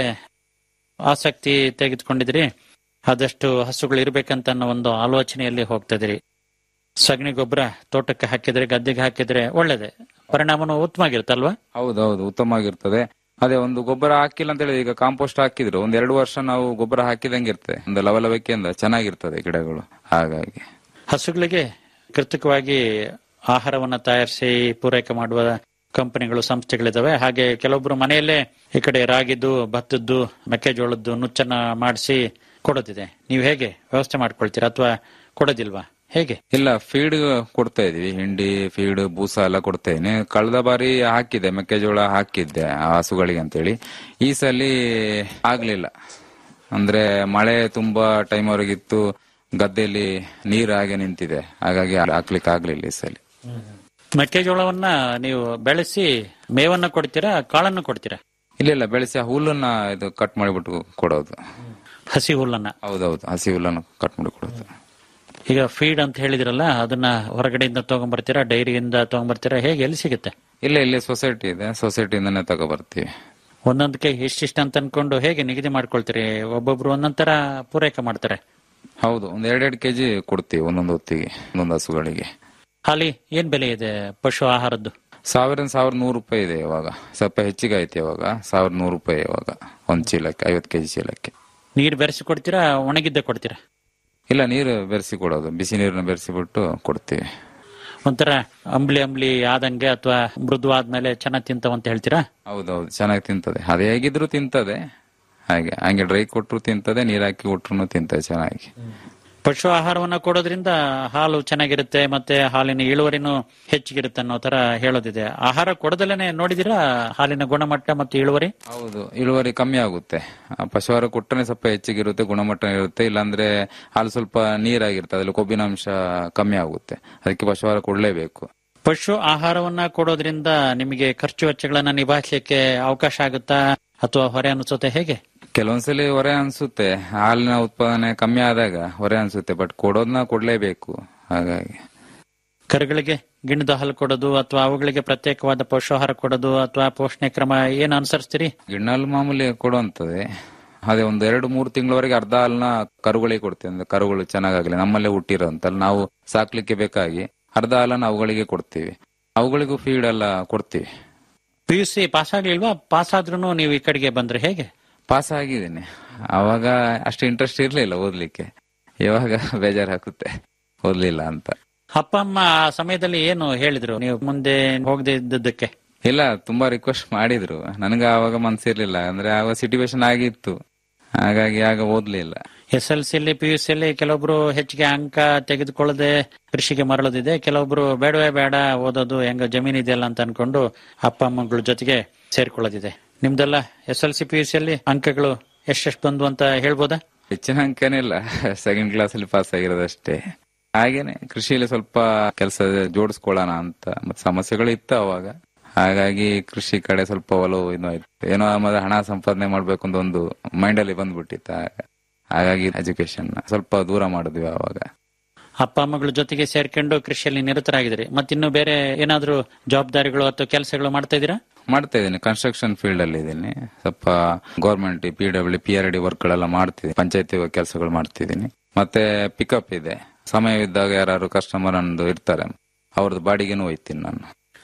ಆಸಕ್ತಿ ತೆಗೆದುಕೊಂಡಿದ್ರಿ ಆದಷ್ಟು ಹಸುಗಳು ಇರ್ಬೇಕಂತ ಅನ್ನೋ ಒಂದು ಆಲೋಚನೆಯಲ್ಲಿ ಹೋಗ್ತಾ ಇದ್ರಿ ಸಗಣಿ ಗೊಬ್ಬರ ತೋಟಕ್ಕೆ ಹಾಕಿದ್ರೆ ಗದ್ದೆಗೆ ಹಾಕಿದ್ರೆ ಒಳ್ಳೇದೆ ಪರಿಣಾಮನೂ ಉತ್ತಮವಾಗಿರುತ್ತಲ್ವಾ ಹೌದೌದು ಉತ್ತಮವಾಗಿರ್ತದೆ ಅದೇ ಒಂದು ಗೊಬ್ಬರ ಹಾಕಿಲ್ಲ ಅಂತ ಹೇಳಿ ಈಗ ಕಾಂಪೋಸ್ಟ್ ಹಾಕಿದ್ರು ಒಂದ್ ಎರಡು ವರ್ಷ ನಾವು ಗೊಬ್ಬರ ಹಾಕಿದಂಗೆ ಇರ್ತದೆ ಒಂದು ಲವಲವಿಕೆಯಿಂದ ಚೆನ್ನಾಗಿರ್ತದೆ ಗಿಡಗಳು ಹಾಗಾಗಿ ಹಸುಗಳಿಗೆ ಕೃತಕವಾಗಿ ಆಹಾರವನ್ನ ತಯಾರಿಸಿ ಪೂರೈಕೆ ಮಾಡುವ ಕಂಪನಿಗಳು ಸಂಸ್ಥೆಗಳಿದಾವೆ ಹಾಗೆ ಕೆಲವೊಬ್ರು ಮನೆಯಲ್ಲೇ ಈ ಕಡೆ ರಾಗಿದ್ದು ಭತ್ತದ್ದು ಮೆಕ್ಕೆಜೋಳದ್ದು ನುಚ್ಚನ್ನ ಮಾಡಿಸಿ ಕೊಡೋದಿದೆ ನೀವು ಹೇಗೆ ವ್ಯವಸ್ಥೆ ಮಾಡ್ಕೊಳ್ತೀರಾ ಅಥವಾ ಕೊಡೋದಿಲ್ವಾ ಹೇಗೆ ಇಲ್ಲ ಫೀಡ್ ಕೊಡ್ತಾ ಇದೀವಿ ಹಿಂಡಿ ಫೀಡ್ ಬೂಸ ಎಲ್ಲ ಕೊಡ್ತಾ ಇದೀನಿ ಕಳೆದ ಬಾರಿ ಹಾಕಿದ್ದೆ ಮೆಕ್ಕೆಜೋಳ ಹಾಕಿದ್ದೆ ಆ ಹಸುಗಳಿಗೆ ಅಂತೇಳಿ ಈ ಸಲ ಆಗ್ಲಿಲ್ಲ ಅಂದ್ರೆ ಮಳೆ ತುಂಬಾ ಟೈಮ್ ವರೆಗಿತ್ತು ಗದ್ದೆಯಲ್ಲಿ ನೀರು ಹಾಗೆ ನಿಂತಿದೆ ಹಾಗಾಗಿ ಹಾಕ್ಲಿಕ್ಕೆ ಆಗ್ಲಿಲ್ಲ ಈ ಸಲ ಮೆಕ್ಕೆಜೋಳವನ್ನ ನೀವು ಬೆಳೆಸಿ ಮೇವನ್ನ ಕೊಡ್ತೀರಾ ಕಾಳನ್ನು ಕೊಡ್ತೀರಾ ಇಲ್ಲ ಇಲ್ಲ ಬೆಳೆಸಿ ಆ ಹುಲ್ಲನ್ನ ಇದು ಕಟ್ ಮಾಡಿಬಿಟ್ಟು ಕೊಡೋದು ಹಸಿ ಹುಲ್ಲನ್ನ ಹೌದೌದು ಹಸಿ ಹುಲ್ಲನ್ನು ಕಟ್ ಮಾಡಿ ಕೊಡೋದು ಈಗ ಫೀಡ್ ಅಂತ ಹೇಳಿದ್ರಲ್ಲ ಅದನ್ನ ಹೊರಗಡೆಯಿಂದ ತಗೊಂಡ್ಬರ್ತೀರಾ ಡೈರಿಯಿಂದ ತಗೊಂಡ್ಬರ್ತೀರಾ ಹೇಗೆ ಎಲ್ಲಿ ಸಿಗುತ್ತೆ ಇಲ್ಲ ಇಲ್ಲಿ ಸೊಸೈಟಿ ಇದೆ ಸೊಸೈಟಿಯಿಂದನೇ ತಗೋ ಬರ್ತೀವಿ ಒಂದೊಂದಕ್ಕೆ ಇಷ್ಟಿಷ್ಟ ಅಂತ ಅನ್ಕೊಂಡು ಹೇಗೆ ನಿಗದಿ ಮಾಡ್ಕೊಳ್ತೀರಿ ಒಬ್ಬೊಬ್ರು ಒಂದೊಂದ್ ತರ ಪೂರೈಕೆ ಮಾಡ್ತಾರೆ ಹೌದು ಒಂದ್ ಎರಡೆರಡು ಕೆಜಿ ಕೊಡ್ತೀವಿ ಒಂದೊಂದು ಹೊತ್ತಿಗೆ ಒಂದೊಂದು ಹಸುಗಳಿಗೆ ಹಾಲಿ ಏನ್ ಬೆಲೆ ಇದೆ ಪಶು ಆಹಾರದ್ದು ಸಾವಿರದ ಸಾವಿರದ ನೂರು ರೂಪಾಯಿ ಇದೆ ಇವಾಗ ಸ್ವಲ್ಪ ಹೆಚ್ಚಿಗೆ ಆಯ್ತು ಇವಾಗ ಸಾವಿರದ ನೂರು ರೂಪಾಯಿ ಇವಾಗ ಒಂದ್ ಚೀಲಕ್ಕೆ ಐವತ್ತು ಕೆಜಿ ಚೀಲಕ್ಕೆ ನೀರು ಬೆರೆಸಿ ಕೊಡ್ತೀರಾ ಒಣಗಿದ್ದೆ ಕೊಡ್ತೀರಾ ಇಲ್ಲ ನೀರು ಬೆರೆಸಿ ಕೊಡೋದು ಬಿಸಿ ನೀರನ್ನ ಬೆರೆಸಿಬಿಟ್ಟು ಕೊಡ್ತೀವಿ ಒಂಥರ ಅಂಬ್ಲಿ ಅಂಬ್ಲಿ ಆದಂಗೆ ಅಥವಾ ಮೃದು ಆದ್ಮೇಲೆ ಚೆನ್ನಾಗಿ ತಿಂತಾವಂತ ಹೇಳ್ತೀರಾ ಹೌದೌದು ಚೆನ್ನಾಗಿ ತಿಂತದೆ ಅದು ಹೇಗಿದ್ರು ತಿಂತದೆ ಹಾಗೆ ಹಂಗೆ ಡ್ರೈ ಕೊಟ್ಟರು ತಿಂತದೆ ನೀರ್ ಹಾಕಿ ಕೊಟ್ರು ತಿಂತದೆ ಚೆನ್ನಾಗಿ ಪಶು ಆಹಾರವನ್ನ ಕೊಡೋದ್ರಿಂದ ಹಾಲು ಚೆನ್ನಾಗಿರುತ್ತೆ ಮತ್ತೆ ಹಾಲಿನ ಇಳುವರಿನೂ ಹೆಚ್ಚಿಗಿರುತ್ತೆ ಅನ್ನೋ ತರ ಹೇಳೋದಿದೆ ಆಹಾರ ಕೊಡದಲೇನೆ ನೋಡಿದಿರಾ ಹಾಲಿನ ಗುಣಮಟ್ಟ ಮತ್ತು ಇಳುವರಿ ಹೌದು ಇಳುವರಿ ಕಮ್ಮಿ ಆಗುತ್ತೆ ಆ ಪಶುಹಾರ ಕೊಟ್ಟರೆ ಸ್ವಲ್ಪ ಹೆಚ್ಚಿಗಿರುತ್ತೆ ಗುಣಮಟ್ಟ ಇರುತ್ತೆ ಇಲ್ಲಾಂದ್ರೆ ಹಾಲು ಸ್ವಲ್ಪ ನೀರಾಗಿರುತ್ತೆ ಅದ್ರಲ್ಲಿ ಕೊಬ್ಬಿನಾಂಶ ಕಮ್ಮಿ ಆಗುತ್ತೆ ಅದಕ್ಕೆ ಪಶುಹಾರ ಕೊಡ್ಲೇಬೇಕು ಪಶು ಆಹಾರವನ್ನ ಕೊಡೋದ್ರಿಂದ ನಿಮಗೆ ಖರ್ಚು ವೆಚ್ಚಗಳನ್ನ ನಿಭಾಯಿಸಲಿಕ್ಕೆ ಅವಕಾಶ ಆಗುತ್ತಾ ಅಥವಾ ಹೊರೆ ಅನಿಸುತ್ತೆ ಹೇಗೆ ಕೆಲವೊಂದ್ಸಲಿ ಹೊರೆ ಅನ್ಸುತ್ತೆ ಹಾಲಿನ ಉತ್ಪಾದನೆ ಕಮ್ಮಿ ಆದಾಗ ಹೊರೆ ಅನ್ಸುತ್ತೆ ಬಟ್ ಕೊಡೋದನ್ನ ಕೊಡ್ಲೇಬೇಕು ಹಾಗಾಗಿ ಕರುಗಳಿಗೆ ಗಿಣ್ಣದ ಹಾಲು ಕೊಡೋದು ಅಥವಾ ಅವುಗಳಿಗೆ ಪ್ರತ್ಯೇಕವಾದ ಪೋಷಾಹಾರ ಕೊಡೋದು ಅಥವಾ ಪೋಷಣೆ ಕ್ರಮ ಏನ್ ಅನುಸರಿಸ್ತೀರಿ ಗಿಣ್ಣಾಲು ಮಾಮೂಲಿ ಕೊಡುವಂತದೆ ಅದೇ ಒಂದು ಎರಡು ಮೂರು ತಿಂಗಳವರೆಗೆ ಅರ್ಧ ಹಾಲನ್ನ ಕರುಗಳಿಗೆ ಕೊಡ್ತೀವಿ ಅಂದ್ರೆ ಕರುಗಳು ಚೆನ್ನಾಗಾಗ್ಲಿ ನಮ್ಮಲ್ಲೇ ಹುಟ್ಟಿರೋಂತಲ್ಲ ನಾವು ಸಾಕ್ಲಿಕ್ಕೆ ಬೇಕಾಗಿ ಅರ್ಧ ಹಾಲನ್ನ ಅವುಗಳಿಗೆ ಕೊಡ್ತೀವಿ ಅವುಗಳಿಗೂ ಫೀಡ್ ಎಲ್ಲ ಕೊಡ್ತೀವಿ ಪಿ ಯು ಸಿ ಪಾಸ್ ಆಗ್ಲಿಲ್ವಾ ಪಾಸ್ ಆದ್ರೂ ನೀವು ಈ ಕಡೆಗೆ ಬಂದ್ರೆ ಹೇಗೆ ಪಾಸ್ ಆಗಿದ್ದೀನಿ ಅವಾಗ ಅಷ್ಟು ಇಂಟ್ರೆಸ್ಟ್ ಇರ್ಲಿಲ್ಲ ಓದ್ಲಿಕ್ಕೆ ಇವಾಗ ಬೇಜಾರಾಗುತ್ತೆ ಓದ್ಲಿಲ್ಲ ಅಂತ ಅಪ್ಪ ಅಮ್ಮ ಆ ಸಮಯದಲ್ಲಿ ಏನು ಹೇಳಿದ್ರು ನೀವು ಮುಂದೆ ಹೋಗದೆ ಇದ್ದದ್ದಕ್ಕೆ ಇಲ್ಲ ತುಂಬಾ ರಿಕ್ವೆಸ್ಟ್ ಮಾಡಿದ್ರು ನನಗೆ ಆವಾಗ ಮನ್ಸಿರ್ಲಿಲ್ಲ ಅಂದ್ರೆ ಆವಾಗ ಸಿಚುವೇಶನ್ ಆಗಿತ್ತು ಹಾಗಾಗಿ ಆಗ ಓದ್ಲಿಲ್ಲ ಎಸ್ ಎಲ್ ಸಿ ಅಲ್ಲಿ ಪಿ ಯು ಸಿ ಅಲ್ಲಿ ಕೆಲವೊಬ್ರು ಹೆಚ್ಚಿಗೆ ಅಂಕ ತೆಗೆದುಕೊಳ್ಳದೆ ಕೃಷಿಗೆ ಮರಳೋದಿದೆ ಕೆಲವೊಬ್ರು ಬೇಡವೇ ಬೇಡ ಓದೋದು ಹೆಂಗ ಜಮೀನ್ ಇದೆಯಲ್ಲ ಅಂತ ಅನ್ಕೊಂಡು ಅಪ್ಪ ಅಮ್ಮಗಳ ಜೊತೆಗೆ ಸೇರ್ಕೊಳ್ಳೋದಿದೆ ನಿಮ್ದೆಲ್ಲ S L C P U C ಅಲ್ಲಿ ಅಂಕಗಳು ಎಷ್ಟೆಷ್ಟು ಬಂದು ಅಂತ ಹೇಳ್ಬೋದಾ ಹೆಚ್ಚಿನ ಅಂಕನಿಲ್ಲ ಸೆಕೆಂಡ್ ಕ್ಲಾಸ್ ಅಲ್ಲಿ ಪಾಸ್ ಆಗಿರೋದಷ್ಟೇ ಹಾಗೇನೆ ಕೃಷಿಯಲ್ಲಿ ಸ್ವಲ್ಪ ಕೆಲಸ ಜೋಡಿಸ್ಕೊಳ್ಳೋಣ ಅಂತ ಮತ್ತೆ ಸಮಸ್ಯೆಗಳು ಇತ್ತು ಅವಾಗ ಹಾಗಾಗಿ ಕೃಷಿ ಕಡೆ ಸ್ವಲ್ಪ ಒಲವು ಇದು ಆಯ್ತು ಏನೋ ಆಮೇಲೆ ಹಣ ಸಂಪಾದನೆ ಮಾಡ್ಬೇಕು ಅಂತ ಒಂದು ಮೈಂಡ್ ಅಲ್ಲಿ ಬಂದ್ಬಿಟ್ಟಿತ್ತು ಆಗ. ಹಾಗಾಗಿ ಎಜುಕೇಶನ್ ಸ್ವಲ್ಪ ದೂರ ಮಾಡಿದ್ವಿ ಅವಾಗ ಅಪ್ಪ ಅಮ್ಮಗಳ ಜೊತೆಗೆ ಸೇರ್ಕೊಂಡು ಕೃಷಿಯಲ್ಲಿ ನಿರತರಾಗಿದ್ರಿ ಮತ್ತಿನ್ನು ಬೇರೆ ಏನಾದ್ರೂ ಜವಾಬ್ದಾರಿಗಳು ಅಥವಾ ಕೆಲಸಗಳು ಮಾಡ್ತಾ ಇದ್ದೀರಾ ಮಾಡ್ತಾ ಇದ್ದೀನಿ ಕನ್ಸ್ಟ್ರಕ್ಷನ್ ಫೀಲ್ಡ್ ಅಲ್ಲಿ ಇದ್ದೀನಿ ಸ್ವಲ್ಪ government P W P R D work ಗಳೆಲ್ಲ ಮಾಡ್ತಿದ್ದೀನಿ ಪಂಚಾಯತಿ ಕೆಲಸಗಳು ಮಾಡ್ತಿದ್ದೀನಿ ಮತ್ತೆ ಪಿಕಪ್ ಇದೆ ಸಮಯವಿದ್ದಾಗ ಯಾರು ಕಸ್ಟಮರ್ ಅಂದು ಇರ್ತಾರೆ ಅವ್ರದ್ದು ಬಾಡಿಗೆನೂ ಹೋಯ್ತೀನಿ ನಾನು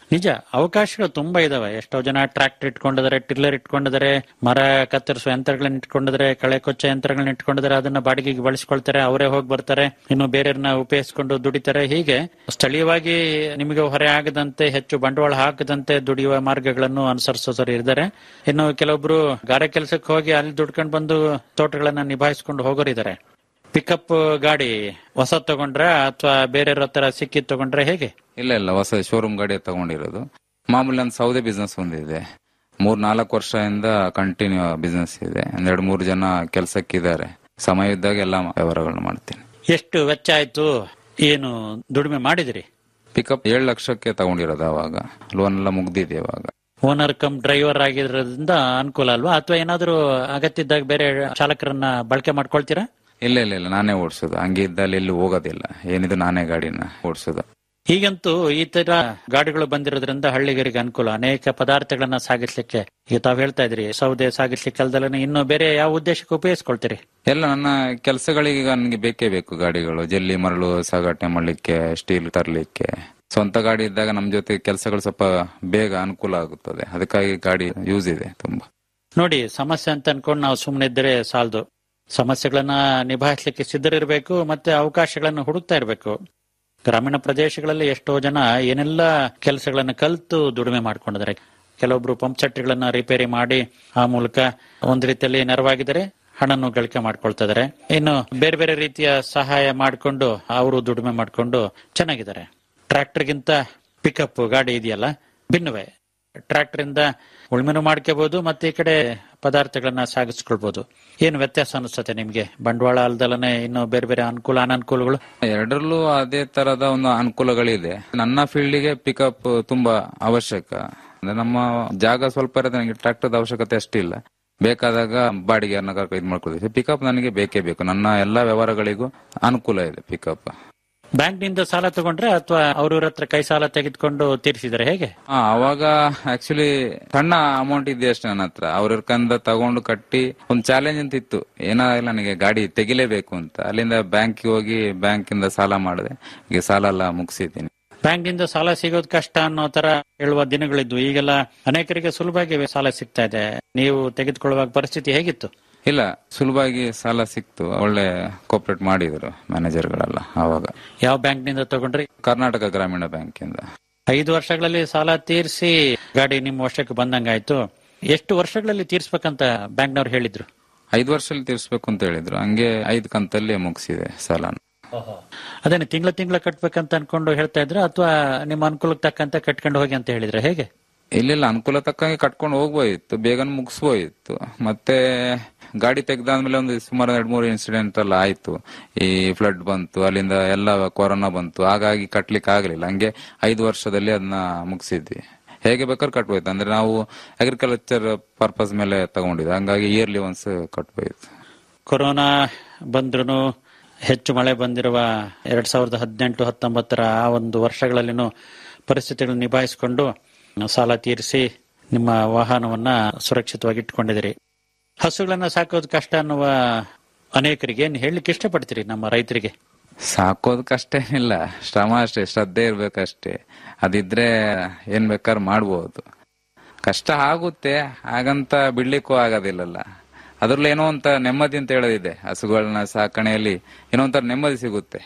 ನಿಜ ಅವಕಾಶಗಳು ತುಂಬಾ ಇದಾವೆ ಎಷ್ಟೋ ಜನ ಟ್ರ್ಯಾಕ್ಟರ್ ಇಟ್ಕೊಂಡಿದ್ದಾರೆ ಟಿಲ್ಲರ್ ಇಟ್ಕೊಂಡಿದ್ದಾರೆ ಮರ ಕತ್ತರಿಸುವ ಯಂತ್ರಗಳನ್ನ ಇಟ್ಕೊಂಡಿದ್ದಾರೆ ಕಳೆ ಕೊಚ್ಚ ಯಂತ್ರಗಳನ್ನ ಇಟ್ಕೊಂಡಿದ್ದಾರೆ ಅದನ್ನ ಬಾಡಿಗೆಗೆ ಬಳಸ್ಕೊಳ್ತಾರೆ ಅವರೇ ಹೋಗಿ ಬರ್ತಾರೆ ಇನ್ನು ಬೇರೆಯವ್ರನ್ನ ಉಪಯೋಗಿಸಿಕೊಂಡು ದುಡಿತಾರೆ ಹೀಗೆ ಸ್ಥಳೀಯವಾಗಿ ನಿಮಗೆ ಹೊರೆ ಆಗದಂತೆ ಹೆಚ್ಚು ಬಂಡವಾಳ ಹಾಕದಂತೆ ದುಡಿಯುವ ಮಾರ್ಗಗಳನ್ನು ಅನುಸರಿಸೋರು ಇದ್ದಾರೆ ಇನ್ನು ಕೆಲವೊಬ್ರು ಗಾರೆ ಕೆಲಸಕ್ಕೆ ಹೋಗಿ ಅಲ್ಲಿ ದುಡ್ಕೊಂಡು ಬಂದು ತೋಟಗಳನ್ನ ನಿಭಾಯಿಸ್ಕೊಂಡು ಹೋಗೋರಿದ್ದಾರೆ ಪಿಕಪ್ ಗಾಡಿ ಹೊಸ ತಗೊಂಡ್ರ ಅಥವಾ ಬೇರೆಯವ್ರ ಹತ್ರ ಸಿಕ್ಕಿ ತಗೊಂಡ್ರೆ ಹೇಗೆ ಇಲ್ಲ ಇಲ್ಲ ಹೊಸ ಶೋರೂಮ್ ಗಾಡಿ ತಗೊಂಡಿರೋದು ಮಾಮೂಲಿ ಒಂದು ಸೌದೆ ಬಿಸ್ನೆಸ್ ಒಂದಿದೆ ಮೂರ್ ನಾಲ್ಕು ವರ್ಷದಿಂದ ಕಂಟಿನ್ಯೂ ಬಿಸ್ನೆಸ್ ಇದೆ ಒಂದೆರಡು ಮೂರು ಜನ ಕೆಲ್ಸಕ್ಕಿದ್ದಾರೆ ಸಮಯ ಇದ್ದಾಗ ಎಲ್ಲ ವ್ಯವಹಾರಗಳನ್ನ ಮಾಡ್ತೀನಿ ಎಷ್ಟು ವೆಚ್ಚ ಆಯ್ತು ಏನು ದುಡಿಮೆ ಮಾಡಿದಿರಿ ಪಿಕಪ್ ಏಳು ಲಕ್ಷಕ್ಕೆ ತಗೊಂಡಿರೋದು ಅವಾಗ ಲೋನ್ ಎಲ್ಲ ಮುಗ್ದಿದೆ ಇವಾಗ ಓನರ್ ಕಮ್ ಡ್ರೈವರ್ ಆಗಿರೋದ್ರಿಂದ ಅನುಕೂಲ ಅಲ್ವಾ ಅಥವಾ ಏನಾದ್ರು ಅಗತ್ಯ ಇದ್ದಾಗ ಬೇರೆ ಚಾಲಕರನ್ನ ಬಳಕೆ ಮಾಡ್ಕೊಳ್ತೀರಾ ಇಲ್ಲ ಇಲ್ಲ ಇಲ್ಲ ನಾನೇ ಓಡಿಸೋದು ಹಂಗೆ ಇದ್ದಲ್ಲಿ ಎಲ್ಲಿ ಹೋಗೋದಿಲ್ಲ ಏನಿದು ನಾನೇ ಗಾಡಿನ ಓಡಿಸೋದು ಈಗಂತೂ ಈ ತರ ಗಾಡಿಗಳು ಬಂದಿರೋದ್ರಿಂದ ಹಳ್ಳಿಗರಿಗೆ ಅನುಕೂಲ ಅನೇಕ ಪದಾರ್ಥಗಳನ್ನ ಸಾಗಿಸ್ಲಿಕ್ಕೆ ಈಗ ತಾವ್ ಹೇಳ್ತಾ ಇದ್ರಿ ಸೌದೆ ಸಾಗಿಸ್ಲಿಕ್ಕೆ ಅಲ್ದಲ್ಲ ಇನ್ನು ಬೇರೆ ಯಾವ ಉದ್ದೇಶಕ್ಕೆ ಉಪಯೋಗಿಸ್ಕೊಳ್ತೀರಿ ಎಲ್ಲ ನನ್ನ ಕೆಲಸಗಳಿಗೆ ನನಗೆ ಬೇಕೇ ಬೇಕು ಗಾಡಿಗಳು ಜಲ್ಲಿ ಮರಳು ಸಾಗಾಟನೆ ಮಾಡ್ಲಿಕ್ಕೆ ಸ್ಟೀಲ್ ತರ್ಲಿಕ್ಕೆ ಸ್ವಂತ ಗಾಡಿ ಇದ್ದಾಗ ನಮ್ ಜೊತೆ ಕೆಲಸಗಳು ಸ್ವಲ್ಪ ಬೇಗ ಅನುಕೂಲ ಆಗುತ್ತದೆ ಅದಕ್ಕಾಗಿ ಗಾಡಿ ಯೂಸ್ ಇದೆ ತುಂಬಾ ನೋಡಿ ಸಮಸ್ಯೆ ಅಂತ ಅನ್ಕೊಂಡು ನಾವು ಸುಮ್ಮನೆ ಇದ್ದರೆ ಸಾಲದು ಸಮಸ್ಯೆಗಳನ್ನ ನಿಭಾಯಿಸ್ಲಿಕ್ಕೆ ಸಿದ್ಧರಿರ್ಬೇಕು ಮತ್ತೆ ಅವಕಾಶಗಳನ್ನು ಹುಡುಕ್ತಾ ಇರಬೇಕು ಗ್ರಾಮೀಣ ಪ್ರದೇಶಗಳಲ್ಲಿ ಎಷ್ಟೋ ಜನ ಏನೆಲ್ಲ ಕೆಲಸಗಳನ್ನ ಕಲಿತು ದುಡಿಮೆ ಮಾಡ್ಕೊಂಡಿದ್ದಾರೆ ಕೆಲವೊಬ್ರು ಪಂಪ್ ಸೆಟ್ಗಳನ್ನ ರಿಪೇರಿ ಮಾಡಿ ಆ ಮೂಲಕ ಒಂದ್ ರೀತಿಯಲ್ಲಿ ನೆರವಾಗಿದ್ದಾರೆ ಹಣನ್ನು ಗಳಿಕೆ ಮಾಡ್ಕೊಳ್ತಾ ಇದಾರೆ ಇನ್ನು ಬೇರೆ ಬೇರೆ ರೀತಿಯ ಸಹಾಯ ಮಾಡಿಕೊಂಡು ಅವರು ದುಡಿಮೆ ಮಾಡ್ಕೊಂಡು ಚೆನ್ನಾಗಿದ್ದಾರೆ ಟ್ರ್ಯಾಕ್ಟರ್ಗಿಂತ ಪಿಕಪ್ ಗಾಡಿ ಇದೆಯಲ್ಲ ಭಿನ್ನವೇ ಟ್ರ್ಯಾಕ್ಟರ್ ಇಂದ ಉಳ್ಮೆನೂ ಮಾಡ್ಕೋಬಹುದು ಮತ್ತೆ ಈ ಕಡೆ ಪದಾರ್ಥಗಳನ್ನ ಸಾಗಿಸ್ಕೊಳ್ಬಹುದು ಏನು ವ್ಯತ್ಯಾಸ ಅನಿಸುತ್ತೆ ನಿಮ್ಗೆ ಬಂಡವಾಳ ಅಲ್ದಲನೆ ಇನ್ನು ಬೇರೆ ಬೇರೆ ಅನುಕೂಲ ಅನಾನುಕೂಲಗಳು ಎರಡರಲ್ಲೂ ಅದೇ ತರದ ಒಂದು ಅನುಕೂಲಗಳಿದೆ ನನ್ನ ಫೀಲ್ಡಿಗೆ ಪಿಕಪ್ ತುಂಬಾ ಅವಶ್ಯಕ ಅಂದ್ರೆ ನಮ್ಮ ಜಾಗ ಸ್ವಲ್ಪ ಇರೋದು ನನಗೆ ಟ್ರಾಕ್ಟರ್ ಅವಶ್ಯಕತೆ ಅಷ್ಟಿಲ್ಲ ಬೇಕಾದಾಗ ಬಾಡಿಗೆಯನ್ನ ಕರ್ಕೊಂಡು ಇದು ಮಾಡ್ಕೊಳ್ತೀವಿ ಪಿಕಪ್ ನನಗೆ ಬೇಕೇ ಬೇಕು ನನ್ನ ಎಲ್ಲಾ ವ್ಯವಹಾರಗಳಿಗೂ ಅನುಕೂಲ ಇದೆ ಪಿಕಪ್ ಬ್ಯಾಂಕ್ ನಿಂದ ಸಾಲ ತಗೊಂಡ್ರೆ ಅಥವಾ ಅವ್ರವ್ರ ಹತ್ರ ಕೈ ಸಾಲ ತೆಗೆದುಕೊಂಡು ತೀರಿಸಿದ್ರೆ ಹೇಗೆ ಹಾ ಅವಾಗ ಆಕ್ಚುಲಿ ಸಣ್ಣ ಅಮೌಂಟ್ ಇದೆ ಅಷ್ಟೇ ನನ್ನ ಹತ್ರ ಅವ್ರ ಕಂದ ತಗೊಂಡು ಕಟ್ಟಿ ಒಂದು ಚಾಲೆಂಜ್ ಅಂತ ಇತ್ತು ಏನಾಗಲ್ಲ ನನಗೆ ಗಾಡಿ ತೆಗಿಲೇಬೇಕು ಅಂತ ಅಲ್ಲಿಂದ ಬ್ಯಾಂಕ್ ಹೋಗಿ ಬ್ಯಾಂಕ್ ಇಂದ ಸಾಲ ಮಾಡಿದೆ ಈಗ ಸಾಲ ಎಲ್ಲ ಮುಗಿಸಿದ್ದೀನಿ ಬ್ಯಾಂಕ್ ನಿಂದ ಸಾಲ ಸಿಗೋದು ಕಷ್ಟ ಅನ್ನೋ ತರ ಹೇಳುವ ದಿನಗಳಿದ್ವು ಈಗೆಲ್ಲ ಅನೇಕರಿಗೆ ಸುಲಭವಾಗಿ ಸಾಲ ಸಿಗ್ತಾ ಇದೆ ನೀವು ತೆಗೆದುಕೊಳ್ಳುವಾಗ ಪರಿಸ್ಥಿತಿ ಹೇಗಿತ್ತು ಇಲ್ಲ ಸುಲಭವಾಗಿ ಸಾಲ ಸಿಕ್ತು ಒಳ್ಳೆ ಕೋಪರೇಟ್ ಮಾಡಿದ್ರು ಮ್ಯಾನೇಜರ್ಗಳೆಲ್ಲ ಆವಾಗ ಯಾವ ಬ್ಯಾಂಕ್ ನಿಂದ ತಗೊಂಡ್ರಿ ಕರ್ನಾಟಕ ಗ್ರಾಮೀಣ ಬ್ಯಾಂಕ್ ಇಂದ ಐದು ವರ್ಷಗಳಲ್ಲಿ ಸಾಲ ತೀರಿಸಿ ಗಾಡಿ ನಿಮ್ಮ ವರ್ಷಕ್ಕೆ ಬಂದಂಗಾಯ್ತು ಎಷ್ಟು ವರ್ಷಗಳಲ್ಲಿ ತೀರ್ಸ್ಬೇಕಂತ ಬ್ಯಾಂಕ್ನವ್ರು ಹೇಳಿದ್ರು ಐದು ವರ್ಷದಲ್ಲಿ ತೀರ್ಸ್ಬೇಕು ಅಂತ ಹೇಳಿದ್ರು ಹಂಗೆ ಐದು ಕಂತಲ್ಲಿ ಮುಗಿಸಿದೆ ಸಾಲನ ಅದೇನೆ ತಿಂಗಳ ತಿಂಗಳ ಕಟ್ಬೇಕಂತ ಅನ್ಕೊಂಡು ಹೇಳ್ತಾ ಇದ್ರ ಅಥವಾ ನಿಮ್ಮ ಅನುಕೂಲಕ್ಕೆ ತಕ್ಕಂತೆ ಕಟ್ಕೊಂಡು ಹೋಗಿ ಅಂತ ಹೇಳಿದ್ರೆ ಹೇಗೆ ಇಲ್ಲಿಲ್ಲ ಅನುಕೂಲ ತಕ್ಕಂಗೆ ಕಟ್ಕೊಂಡು ಹೋಗ್ಬೋದಿತ್ತು ಬೇಗನೆ ಮುಗಿಸ್ಬೋದಿತ್ತು ಮತ್ತೆ ಗಾಡಿ ತೆಗ್ದಾದ್ಮೇಲೆ ಒಂದು ಸುಮಾರು ಎರಡ್ ಮೂರು ಇನ್ಸಿಡೆಂಟ್ ಎಲ್ಲ ಆಯ್ತು ಈ ಫ್ಲಡ್ ಬಂತು ಅಲ್ಲಿಂದ ಎಲ್ಲ ಕೊರೋನಾ ಬಂತು ಹಾಗಾಗಿ ಕಟ್ಲಿಕ್ಕೆ ಆಗ್ಲಿಲ್ಲ ಹಂಗೆ ಐದು ವರ್ಷದಲ್ಲಿ ಅದನ್ನ ಮುಗಿಸಿದ್ವಿ ಹೇಗೆ ಬೇಕಾದ್ರೂ ಕಟ್ಬೋಯ್ತು ಅಂದ್ರೆ ನಾವು ಅಗ್ರಿಕಲ್ಚರ್ ಪರ್ಪಸ್ ಮೇಲೆ ತಗೊಂಡಿದ್ವಿ ಹಂಗಾಗಿ ಇಯರ್ಲಿ ಒನ್ಸ್ ಕಟ್ಬೋಯ್ತು ಕೊರೋನಾ ಬಂದ್ರು ಹೆಚ್ಚು ಮಳೆ ಬಂದಿರುವ ಎರಡ್ ಸಾವಿರದ ಹದಿನೆಂಟು ಹತ್ತೊಂಬತ್ತರ ಆ ಒಂದು ವರ್ಷಗಳಲ್ಲಿನೂ ಪರಿಸ್ಥಿತಿಗಳನ್ನು ನಿಭಾಯಿಸಿಕೊಂಡು ಸಾಲ ತೀರಿಸಿ ನಿಮ್ಮ ವಾಹನವನ್ನ ಸುರಕ್ಷಿತವಾಗಿ ಇಟ್ಕೊಂಡಿದ್ದೀರಿ ಹಸುಗಳನ್ನ ಸಾಕೋದು ಕಷ್ಟ ಅನ್ನುವ ಅನೇಕರಿಗೆ ಏನ್ ಹೇಳಲಿಕ್ಕೆ ಇಷ್ಟಪಡ್ತೀರಿ ನಮ್ಮ ರೈತರಿಗೆ ಸಾಕೋದ್ ಕಷ್ಟ ಏನಿಲ್ಲ ಶ್ರಮ ಅಷ್ಟೇ ಶ್ರದ್ಧೆ ಇರ್ಬೇಕಷ್ಟೇ ಅದಿದ್ರೆ ಏನ್ ಬೇಕಾದ್ರೂ ಮಾಡ್ಬೋದು ಕಷ್ಟ ಆಗುತ್ತೆ ಹಾಗಂತ ಬಿಡ್ಲಿಕ್ಕೂ ಆಗೋದಿಲ್ಲಲ್ಲ ಅದ್ರಲ್ಲಿ ಏನೋ ಅಂತ ನೆಮ್ಮದಿ ಅಂತ ಹೇಳೋದಿದೆ ಹಸುಗಳನ್ನ ಸಾಕಣೆಯಲ್ಲಿ ಏನೋ ಒಂಥರ ನೆಮ್ಮದಿ ಸಿಗುತ್ತೆ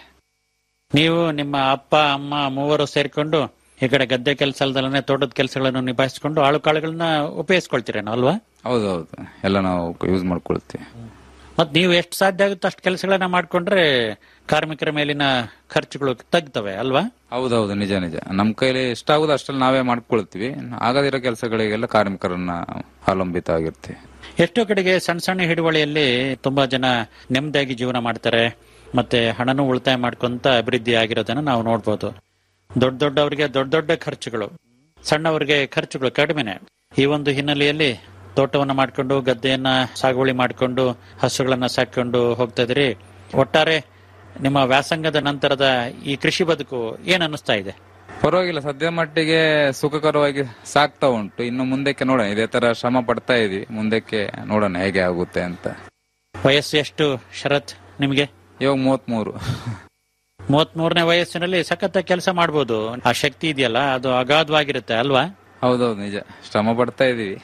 ನೀವು ನಿಮ್ಮ ಅಪ್ಪ ಅಮ್ಮ ಮೂವರು ಸೇರ್ಕೊಂಡು ಈ ಕಡೆ ಗದ್ದೆ ಕೆಲಸ ಅಲ್ದಲನೆ ತೋಟದ ಕೆಲಸಗಳನ್ನು ನಿಭಾಯಿಸಿಕೊಂಡು ಆಳು ಕಾಳುಗಳನ್ನ ಉಪಯೋಗಿಸ್ಕೊಳ್ತೀರೇನೋ ಅಲ್ವಾ ಹೌದೌದು ಎಲ್ಲ ನಾವು ಯೂಸ್ ಮಾಡ್ಕೊಳ್ತೀವಿ ಮತ್ ನೀವು ಎಷ್ಟು ಸಾಧ್ಯ ಆಗುತ್ತೋ ಅಷ್ಟು ಕೆಲಸಗಳನ್ನ ಮಾಡ್ಕೊಂಡ್ರೆ ಕಾರ್ಮಿಕರ ಮೇಲಿನ ಖರ್ಚುಗಳು ತಗ್ತವೆ ಅಲ್ವಾ ಹೌದೌದು ನಿಜ ನಿಜ ನಮ್ ಕೈಲಿ ಎಷ್ಟಾಗುದು ಅಷ್ಟ್ರಲ್ಲಿ ನಾವೇ ಮಾಡ್ಕೊಳ್ತೀವಿ ಆಗದಿರೋ ಕೆಲಸಗಳಿಗೆಲ್ಲ ಕಾರ್ಮಿಕರನ್ನ ಅವಲಂಬಿತ ಆಗಿರ್ತೀವಿ ಎಷ್ಟೋ ಕಡೆಗೆ ಸಣ್ಣ ಸಣ್ಣ ಹಿಡುವಳಿಯಲ್ಲಿ ತುಂಬಾ ಜನ ನೆಮ್ಮದಿಯಾಗಿ ಜೀವನ ಮಾಡ್ತಾರೆ ಮತ್ತೆ ಹಣನೂ ಉಳಿತಾಯ ಮಾಡ್ಕೊಂತ ಅಭಿವೃದ್ಧಿ ಆಗಿರೋದನ್ನ ನಾವು ನೋಡ್ಬೋದು ದೊಡ್ಡ ದೊಡ್ಡವರಿಗೆ ದೊಡ್ಡ ದೊಡ್ಡ ಖರ್ಚುಗಳು ಸಣ್ಣವರಿಗೆ ಖರ್ಚುಗಳು ಕಡಿಮೆನೆ ಈ ಒಂದು ಹಿನ್ನೆಲೆಯಲ್ಲಿ ತೋಟವನ್ನ ಮಾಡ್ಕೊಂಡು ಗದ್ದೆಯನ್ನ ಸಾಗುವಳಿ ಮಾಡ್ಕೊಂಡು ಹಸುಗಳನ್ನ ಸಾಕೊಂಡು ಹೋಗ್ತಾ ಇದ್ರಿ ಒಟ್ಟಾರೆ ನಿಮ್ಮ ವ್ಯಾಸಂಗದ ನಂತರದ ಈ ಕೃಷಿ ಬದುಕು ಏನ್ ಅನ್ನಿಸ್ತಾ ಇದೆ ಪರವಾಗಿಲ್ಲ ಸದ್ಯ ಮಟ್ಟಿಗೆ ಸುಖಕರವಾಗಿ ಸಾಕ್ತಾ ಉಂಟು ಇನ್ನು ಮುಂದಕ್ಕೆ ನೋಡೋಣ ಇದೇ ತರ ಶ್ರಮ ಪಡ್ತಾ ಇದೀವಿ ಮುಂದಕ್ಕೆ ನೋಡೋಣ ಹೇಗೆ ಆಗುತ್ತೆ ಅಂತ ವಯಸ್ಸು ಎಷ್ಟು ಶರತ್ ನಿಮಗೆ ಇವಾಗ ಮೂವತ್ಮೂರು ಮೂವತ್ಮೂರನೇ ವಯಸ್ಸಿನಲ್ಲಿ ಸಖತ್ತ ಕೆಲಸ ಮಾಡ್ಬೋದು ಆ ಶಕ್ತಿ ಇದೆಯಲ್ಲ ಅದು ಅಗಾಧವಾಗಿರುತ್ತೆ ಅಲ್ವಾ ಹೌದೌದು ನಿಜ ಶ್ರಮ ಪಡ್ತಾ ಇದೀವಿ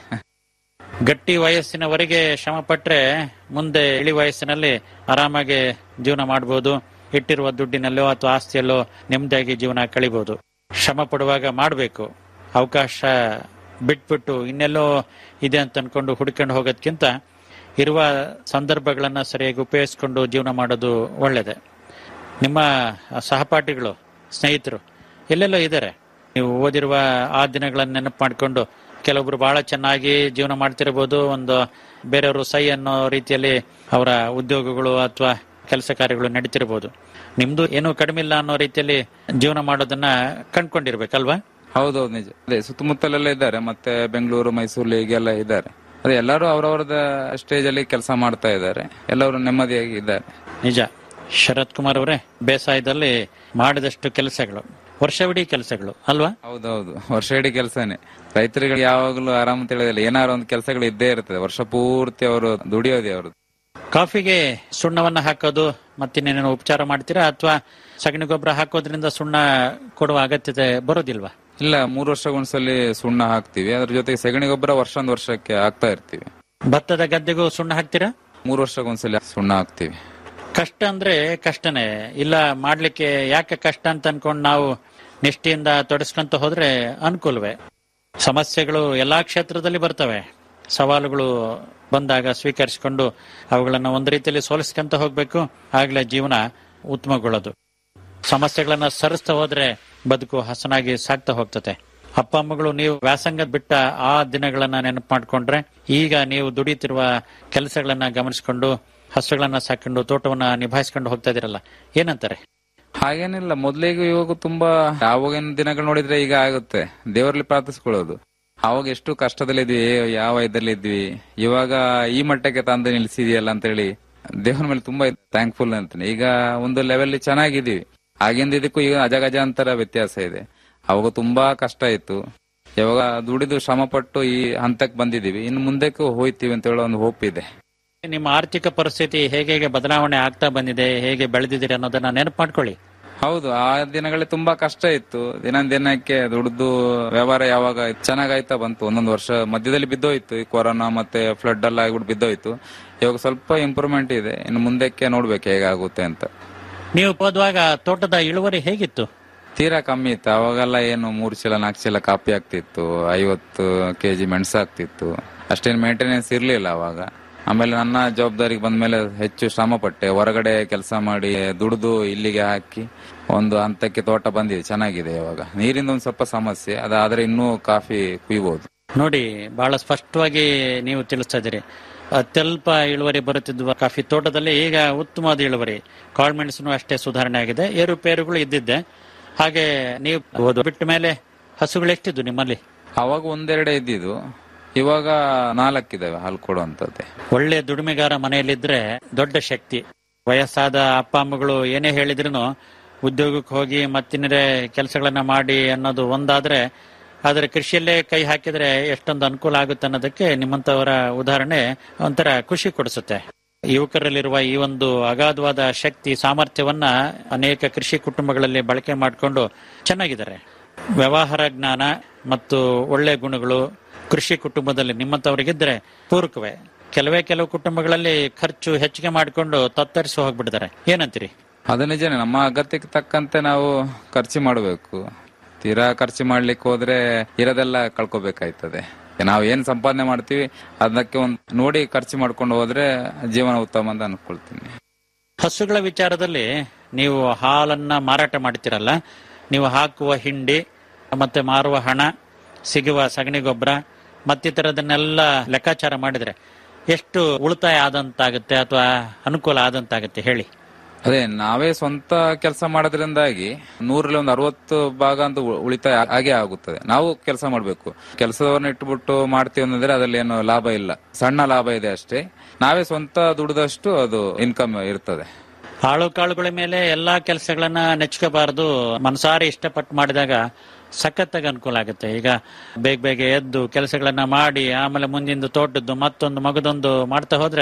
ಗಟ್ಟಿ ವಯಸ್ಸಿನವರೆಗೆ ಶ್ರಮ ಪಟ್ರೆ ಮುಂದೆ ಇಳಿ ವಯಸ್ಸಿನಲ್ಲಿ ಆರಾಮಾಗಿ ಜೀವನ ಮಾಡಬಹುದು ಇಟ್ಟಿರುವ ದುಡ್ಡಿನಲ್ಲೋ ಅಥವಾ ಆಸ್ತಿಯಲ್ಲೋ ನೆಮ್ಮದಿಯಾಗಿ ಜೀವನ ಕಳಿಬಹುದು ಶ್ರಮ ಪಡುವಾಗ ಮಾಡಬೇಕು ಅವಕಾಶ ಬಿಟ್ಬಿಟ್ಟು ಇನ್ನೆಲ್ಲೋ ಇದೆ ಅಂತ ಅನ್ಕೊಂಡು ಹುಡ್ಕೊಂಡು ಹೋಗೋದ್ಕಿಂತ ಇರುವ ಸಂದರ್ಭಗಳನ್ನ ಸರಿಯಾಗಿ ಉಪಯೋಗಿಸ್ಕೊಂಡು ಜೀವನ ಮಾಡೋದು ಒಳ್ಳೇದೆ ನಿಮ್ಮ ಸಹಪಾಠಿಗಳು ಸ್ನೇಹಿತರು ಎಲ್ಲೆಲ್ಲೋ ಇದ್ದಾರೆ ನೀವು ಓದಿರುವ ಆ ದಿನಗಳನ್ನ ನೆನಪು ಮಾಡಿಕೊಂಡು ಕೆಲವೊಬ್ರು ಬಹಳ ಚೆನ್ನಾಗಿ ಜೀವನ ಮಾಡ್ತಿರಬಹುದು ಒಂದು ಬೇರೆಯವರು ಸೈ ಅನ್ನೋ ರೀತಿಯಲ್ಲಿ ಅವರ ಉದ್ಯೋಗಗಳು ಅಥವಾ ಕೆಲಸ ಕಾರ್ಯಗಳು ನಡೀತಿರಬಹುದು ನಿಮ್ದು ಏನೂ ಕಡಿಮೆ ಇಲ್ಲ ಅನ್ನೋ ರೀತಿಯಲ್ಲಿ ಜೀವನ ಮಾಡೋದನ್ನ ಕಂಡ್ಕೊಂಡಿರ್ಬೇಕಲ್ವಾ ಹೌದೌದು ನಿಜ ಅದೇ ಸುತ್ತಮುತ್ತಲೆಲ್ಲ ಇದ್ದಾರೆ ಮತ್ತೆ ಬೆಂಗಳೂರು ಮೈಸೂರು ಹೀಗೆಲ್ಲ ಇದ್ದಾರೆ ಅದೇ ಎಲ್ಲರೂ ಅವರವರದ ಸ್ಟೇಜ್ ಅಲ್ಲಿ ಕೆಲಸ ಮಾಡ್ತಾ ಇದ್ದಾರೆ ಎಲ್ಲರೂ ನೆಮ್ಮದಿಯಾಗಿ ಇದ್ದಾರೆ ನಿಜ ಶರತ್ ಕುಮಾರ್ ಅವರೇ ಬೇಸಾಯದಲ್ಲಿ ಮಾಡಿದಷ್ಟು ಕೆಲಸಗಳು ವರ್ಷವಿಡೀ ಕೆಲಸಗಳು ಅಲ್ವಾ ಹೌದೌದು ವರ್ಷ ಇಡೀ ಕೆಲಸನೇ ರೈತರಿಗೆ ಯಾವಾಗಲೂ ಆರಾಮ ತಿಳಿಯೋದಿಲ್ಲ ಏನಾದ್ರು ಒಂದು ಕೆಲಸಗಳು ಇದ್ದೇ ಇರ್ತದೆ ವರ್ಷ ಪೂರ್ತಿ ಅವರು ದುಡಿಯೋದೇ ಅವರು ಕಾಫಿಗೆ ಸುಣ್ಣವನ್ನ ಹಾಕೋದು ಮತ್ತಿನ್ನೇನೇನೋ ಉಪಚಾರ ಮಾಡ್ತೀರಾ ಅಥವಾ ಸಗಣಿ ಗೊಬ್ಬರ ಹಾಕೋದ್ರಿಂದ ಸುಣ್ಣ ಕೊಡುವ ಅಗತ್ಯತೆ ಬರೋದಿಲ್ವಾ ಇಲ್ಲ ಮೂರು ವರ್ಷಗೊಂದ್ಸಲಿ ಸುಣ್ಣ ಹಾಕ್ತಿವಿ ಅದ್ರ ಜೊತೆಗೆ ಸಗಣಿ ಗೊಬ್ಬರ ವರ್ಷೊಂದ್ ವರ್ಷಕ್ಕೆ ಹಾಕ್ತಾ ಇರ್ತೀವಿ ಭತ್ತದ ಗದ್ದೆಗೂ ಸುಣ್ಣ ಹಾಕ್ತೀರಾ ಮೂರು ವರ್ಷಕ್ಕೊಂದ್ಸಲಿ ಸುಣ್ಣ ಹಾಕ್ತಿವಿ ಕಷ್ಟ ಅಂದ್ರೆ ಕಷ್ಟನೇ ಇಲ್ಲ ಮಾಡ್ಲಿಕ್ಕೆ ಯಾಕೆ ಕಷ್ಟ ಅಂತ ಅನ್ಕೊಂಡು ನಾವು ನಿಷ್ಠೆಯಿಂದ ತೊಡಸ್ಕೊಂತ ಹೋದ್ರೆ ಅನುಕೂಲವೇ ಸಮಸ್ಯೆಗಳು ಎಲ್ಲಾ ಕ್ಷೇತ್ರದಲ್ಲಿ ಬರ್ತವೆ ಸವಾಲುಗಳು ಬಂದಾಗ ಸ್ವೀಕರಿಸಿಕೊಂಡು ಅವುಗಳನ್ನ ಒಂದು ರೀತಿಯಲ್ಲಿ ಸೋಲಿಸ್ಕೊಂತ ಹೋಗ್ಬೇಕು ಆಗ್ಲೇ ಜೀವನ ಉತ್ತಮಗೊಳ್ಳೋದು ಸಮಸ್ಯೆಗಳನ್ನ ಸರಿಸ್ತಾ ಹೋದ್ರೆ ಬದುಕು ಹಸನಾಗಿ ಸಾಗ್ತಾ ಹೋಗ್ತತೆ ಅಪ್ಪ ಅಮ್ಮಗಳು ನೀವು ವ್ಯಾಸಂಗ ಬಿಟ್ಟ ಆ ದಿನಗಳನ್ನ ನೆನಪು ಮಾಡ್ಕೊಂಡ್ರೆ ಈಗ ನೀವು ದುಡಿತಿರುವ ಕೆಲಸಗಳನ್ನ ಗಮನಿಸಿಕೊಂಡು ಹಸುಗಳನ್ನ ಸಾಕೊಂಡು ತೋಟವನ್ನ ನಿಭಾಯಿಸ್ಕೊಂಡು ಹೋಗ್ತಾ ಇದೀರಲ್ಲ ಏನಂತಾರೆ ಹಾಗೇನಿಲ್ಲ ಮೊದ್ಲಿಗೂ ಇವಾಗ ತುಂಬಾ ಆವಾಗಿನ ದಿನಗಳು ನೋಡಿದ್ರೆ ಈಗ ಆಗುತ್ತೆ ದೇವರಲ್ಲಿ ಪ್ರಾರ್ಥಿಸ್ಕೊಳ್ಳೋದು ಅವಾಗ ಎಷ್ಟು ಕಷ್ಟದಲ್ಲಿದ್ವಿ ಯಾವ ಇದರಲ್ಲಿ ಇದ್ವಿ ಇವಾಗ ಈ ಮಟ್ಟಕ್ಕೆ ತಂದು ನಿಲ್ಸಿದೆಯಲ್ಲ ಅಂತ ಹೇಳಿ ದೇವರ ಮೇಲೆ ತುಂಬಾ ಥ್ಯಾಂಕ್ಫುಲ್ ಅಂತಾನೆ ಈಗ ಒಂದು ಲೆವೆಲ್ ಚೆನ್ನಾಗಿದೀವಿ ಆಗಿಂದ ಇದಕ್ಕೂ ಈಗ ಅಜಗಜಾಂತರ ವ್ಯತ್ಯಾಸ ಇದೆ ಅವಾಗ ತುಂಬಾ ಕಷ್ಟ ಇತ್ತು ಇವಾಗ ದುಡಿದು ಶ್ರಮ ಪಟ್ಟು ಈ ಹಂತಕ್ಕೆ ಬಂದಿದೀವಿ ಇನ್ನು ಮುಂದಕ್ಕೂ ಹೋಯ್ತೀವಿ ಅಂತ ಹೇಳೋ ಒಂದು ಹೋಪ್ ಇದೆ ನಿಮ್ಮ ಆರ್ಥಿಕ ಪರಿಸ್ಥಿತಿ ಹೇಗೆ ಹೇಗೆ ಬದಲಾವಣೆ ಆಗ್ತಾ ಬಂದಿದೆ ಹೇಗೆ ಬೆಳೆದಿದ್ದೀರಿ ಅನ್ನೋದನ್ನ ನೆನಪು ಮಾಡ್ಕೊಳ್ಳಿ ಹೌದು ಆ ದಿನಗಳಲ್ಲಿ ತುಂಬಾ ಕಷ್ಟ ಇತ್ತು ದಿನ ದಿನಕ್ಕೆ ದುಡ್ದು ವ್ಯವಹಾರ ಯಾವಾಗ ಚೆನ್ನಾಗಾಯ್ತಾ ಬಂತು ಒಂದೊಂದು ವರ್ಷ ಮಧ್ಯದಲ್ಲಿ ಬಿದ್ದೋಯ್ತು ಈ ಕೊರೋನಾ ಮತ್ತೆ ಫ್ಲಡ್ ಎಲ್ಲ ಆಗ್ಬಿಟ್ಟು ಬಿದ್ದೋಯ್ತು ಇವಾಗ ಸ್ವಲ್ಪ ಇಂಪ್ರೂವ್ಮೆಂಟ್ ಇದೆ ಇನ್ನು ಮುಂದಕ್ಕೆ ನೋಡ್ಬೇಕು ಹೇಗಾಗುತ್ತೆ ಅಂತ ನೀವು ಓದುವಾಗ ತೋಟದ ಇಳುವರಿ ಹೇಗಿತ್ತು ತೀರಾ ಕಮ್ಮಿ ಇತ್ತು ಅವಾಗೆಲ್ಲ ಏನು ಮೂರ್ ಚೀಲ ನಾಲ್ಕು ಚೀಲ ಕಾಪಿ ಆಗ್ತಿತ್ತು ಐವತ್ತು ಕೆಜಿ ಮೆಣಸು ಆಗ್ತಿತ್ತು ಅಷ್ಟೇನು ಮೇಂಟೆನೆನ್ಸ್ ಇರ್ಲಿಲ್ಲ ಅವಾಗ ಆಮೇಲೆ ನನ್ನ ಜವಾಬ್ದಾರಿಗೆ ಬಂದ್ಮೇಲೆ ಹೆಚ್ಚು ಶ್ರಮ ಪಟ್ಟೆ ಹೊರಗಡೆ ಕೆಲಸ ಮಾಡಿ ದುಡಿದು ಇಲ್ಲಿಗೆ ಹಾಕಿ ಒಂದು ಹಂತಕ್ಕೆ ತೋಟ ಬಂದಿದೆ ಚೆನ್ನಾಗಿದೆ ಇವಾಗ ನೀರಿಂದ ಒಂದು ಸ್ವಲ್ಪ ಸಮಸ್ಯೆ ಅದಾದ್ರೆ ಇನ್ನೂ ಕಾಫಿ ಕುಯ್ಬೋದು ನೋಡಿ ಬಹಳ ಸ್ಪಷ್ಟವಾಗಿ ನೀವು ತಿಳಿಸ್ತಾ ಇದ್ದೀರಿ ಅತ್ಯಲ್ಪ ಇಳುವರಿ ಬರುತ್ತಿದ್ದ ಕಾಫಿ ತೋಟದಲ್ಲಿ ಈಗ ಉತ್ತಮವಾದ ಇಳುವರಿ ಕಾಳ್ಮೆಣಸು ಅಷ್ಟೇ ಸುಧಾರಣೆ ಆಗಿದೆ ಏರುಪೇರುಗಳು ಇದ್ದಿದ್ದೆ ಹಾಗೆ ನೀವು ಓದು ಬಿಟ್ಟ ಮೇಲೆ ಹಸುಗಳು ಎಷ್ಟಿದ್ದು ನಿಮ್ಮಲ್ಲಿ ಅವಾಗ ಒಂದೆರಡೆ ಇದ್ದಿದ್ದು ಇವಾಗ ನಾಲ್ಕಿದಾವೆ ಹಾಲು ಕೊಡುವಂತದ್ದೇ ಒಳ್ಳೆ ದುಡಿಮೆಗಾರ ಮನೆಯಲ್ಲಿದ್ರೆ ದೊಡ್ಡ ಶಕ್ತಿ ವಯಸ್ಸಾದ ಅಪ್ಪ ಅಮ್ಮಗಳು ಏನೇ ಹೇಳಿದ್ರು ಉದ್ಯೋಗಕ್ಕೆ ಹೋಗಿ ಮತ್ತಿನ್ನರೆ ಕೆಲಸಗಳನ್ನ ಮಾಡಿ ಅನ್ನೋದು ಒಂದಾದ್ರೆ ಆದರೆ ಕೃಷಿಯಲ್ಲೇ ಕೈ ಹಾಕಿದ್ರೆ ಎಷ್ಟೊಂದು ಅನುಕೂಲ ಆಗುತ್ತೆ ಅನ್ನೋದಕ್ಕೆ ನಿಮ್ಮಂತವರ ಉದಾಹರಣೆ ಒಂಥರ ಖುಷಿ ಕೊಡಿಸುತ್ತೆ ಯುವಕರಲ್ಲಿರುವ ಈ ಒಂದು ಅಗಾಧವಾದ ಶಕ್ತಿ ಸಾಮರ್ಥ್ಯವನ್ನ ಅನೇಕ ಕೃಷಿ ಕುಟುಂಬಗಳಲ್ಲಿ ಬಳಕೆ ಮಾಡಿಕೊಂಡು ಚೆನ್ನಾಗಿದ್ದಾರೆ ವ್ಯವಹಾರ ಜ್ಞಾನ ಮತ್ತು ಒಳ್ಳೆ ಗುಣಗಳು ಕೃಷಿ ಕುಟುಂಬದಲ್ಲಿ ನಿಮ್ಮಂತವರಿಗಿದ್ರೆ ಪೂರಕವೇ ಕೆಲವೇ ಕೆಲವು ಕುಟುಂಬಗಳಲ್ಲಿ ಖರ್ಚು ಹೆಚ್ಚಿಗೆ ಮಾಡಿಕೊಂಡು ತತ್ತರಿಸಿ ಹೋಗ್ಬಿಡ್ತಾರೆ ಏನಂತೀರಿ ಅದು ನಿಜನೇ ನಮ್ಮ ಅಗತ್ಯಕ್ಕೆ ತಕ್ಕಂತೆ ನಾವು ಖರ್ಚು ಮಾಡಬೇಕು ತೀರಾ ಖರ್ಚು ಮಾಡ್ಲಿಕ್ಕೆ ಹೋದ್ರೆ ಇರೋದೆಲ್ಲ ಕಳ್ಕೊಬೇಕಾಯ್ತದೆ ನಾವು ಏನ್ ಸಂಪಾದನೆ ಮಾಡ್ತೀವಿ ಅದಕ್ಕೆ ಒಂದ್ ನೋಡಿ ಖರ್ಚು ಮಾಡ್ಕೊಂಡು ಹೋದ್ರೆ ಜೀವನ ಉತ್ತಮ ಅಂತ ಅನ್ಕೊಳ್ತೀನಿ ಹಸುಗಳ ವಿಚಾರದಲ್ಲಿ ನೀವು ಹಾಲನ್ನ ಮಾರಾಟ ಮಾಡ್ತೀರಲ್ಲ ನೀವು ಹಾಕುವ ಹಿಂಡಿ ಮತ್ತೆ ಮಾರುವ ಹಣ ಸಿಗುವ ಸಗಣಿ ಗೊಬ್ಬರ ಮತ್ತಿತರದನ್ನೆಲ್ಲ ಲೆಕ್ಕಾಚಾರ ಮಾಡಿದ್ರೆ ಎಷ್ಟು ಉಳಿತಾಯ ಆದಂತಾಗುತ್ತೆ ಅಥವಾ ಅನುಕೂಲ ಆದಂತಾಗುತ್ತೆ ಹೇಳಿ ಅದೇ ನಾವೇ ಸ್ವಂತ ಕೆಲಸ ಮಾಡೋದ್ರಿಂದಾಗಿ ನೂರಲ್ಲಿ ಒಂದು ಅರವತ್ತು ಭಾಗ ಅಂತ ಉ- ಉಳಿತಾಯ ಆಗೇ ಆಗುತ್ತದೆ ನಾವು ಕೆಲಸ ಮಾಡಬೇಕು ಕೆಲಸದವ್ರನ್ನ ಇಟ್ಬಿಟ್ಟು ಮಾಡ್ತೀವಿ ಅಂದ್ರೆ ಅದ್ರಲ್ಲಿ ಏನು ಲಾಭ ಇಲ್ಲ ಸಣ್ಣ ಲಾಭ ಇದೆ ಅಷ್ಟೇ ನಾವೇ ಸ್ವಂತ ದುಡಿದಷ್ಟು ಅದು ಇನ್ಕಮ್ ಇರ್ತದೆ ಆಳು ಕಾಳುಗಳ ಮೇಲೆ ಎಲ್ಲಾ ಕೆಲಸಗಳನ್ನ ನೆಚ್ಕೋಬಾರದು ಮನಸಾರಿ ಇಷ್ಟಪಟ್ಟು ಮಾಡಿದಾಗ ಸಖತ್ತಾಗಿ ಅನುಕೂಲ ಆಗುತ್ತೆ ಈಗ ಬೇಗ ಬೇಗ ಎದ್ದು ಕೆಲಸಗಳನ್ನ ಮಾಡಿ ಆಮೇಲೆ ಮುಂದಿಂದು ತೋಟದ್ದು ಮತ್ತೊಂದು ಮಗದೊಂದು ಮಾಡ್ತಾ ಹೋದ್ರೆ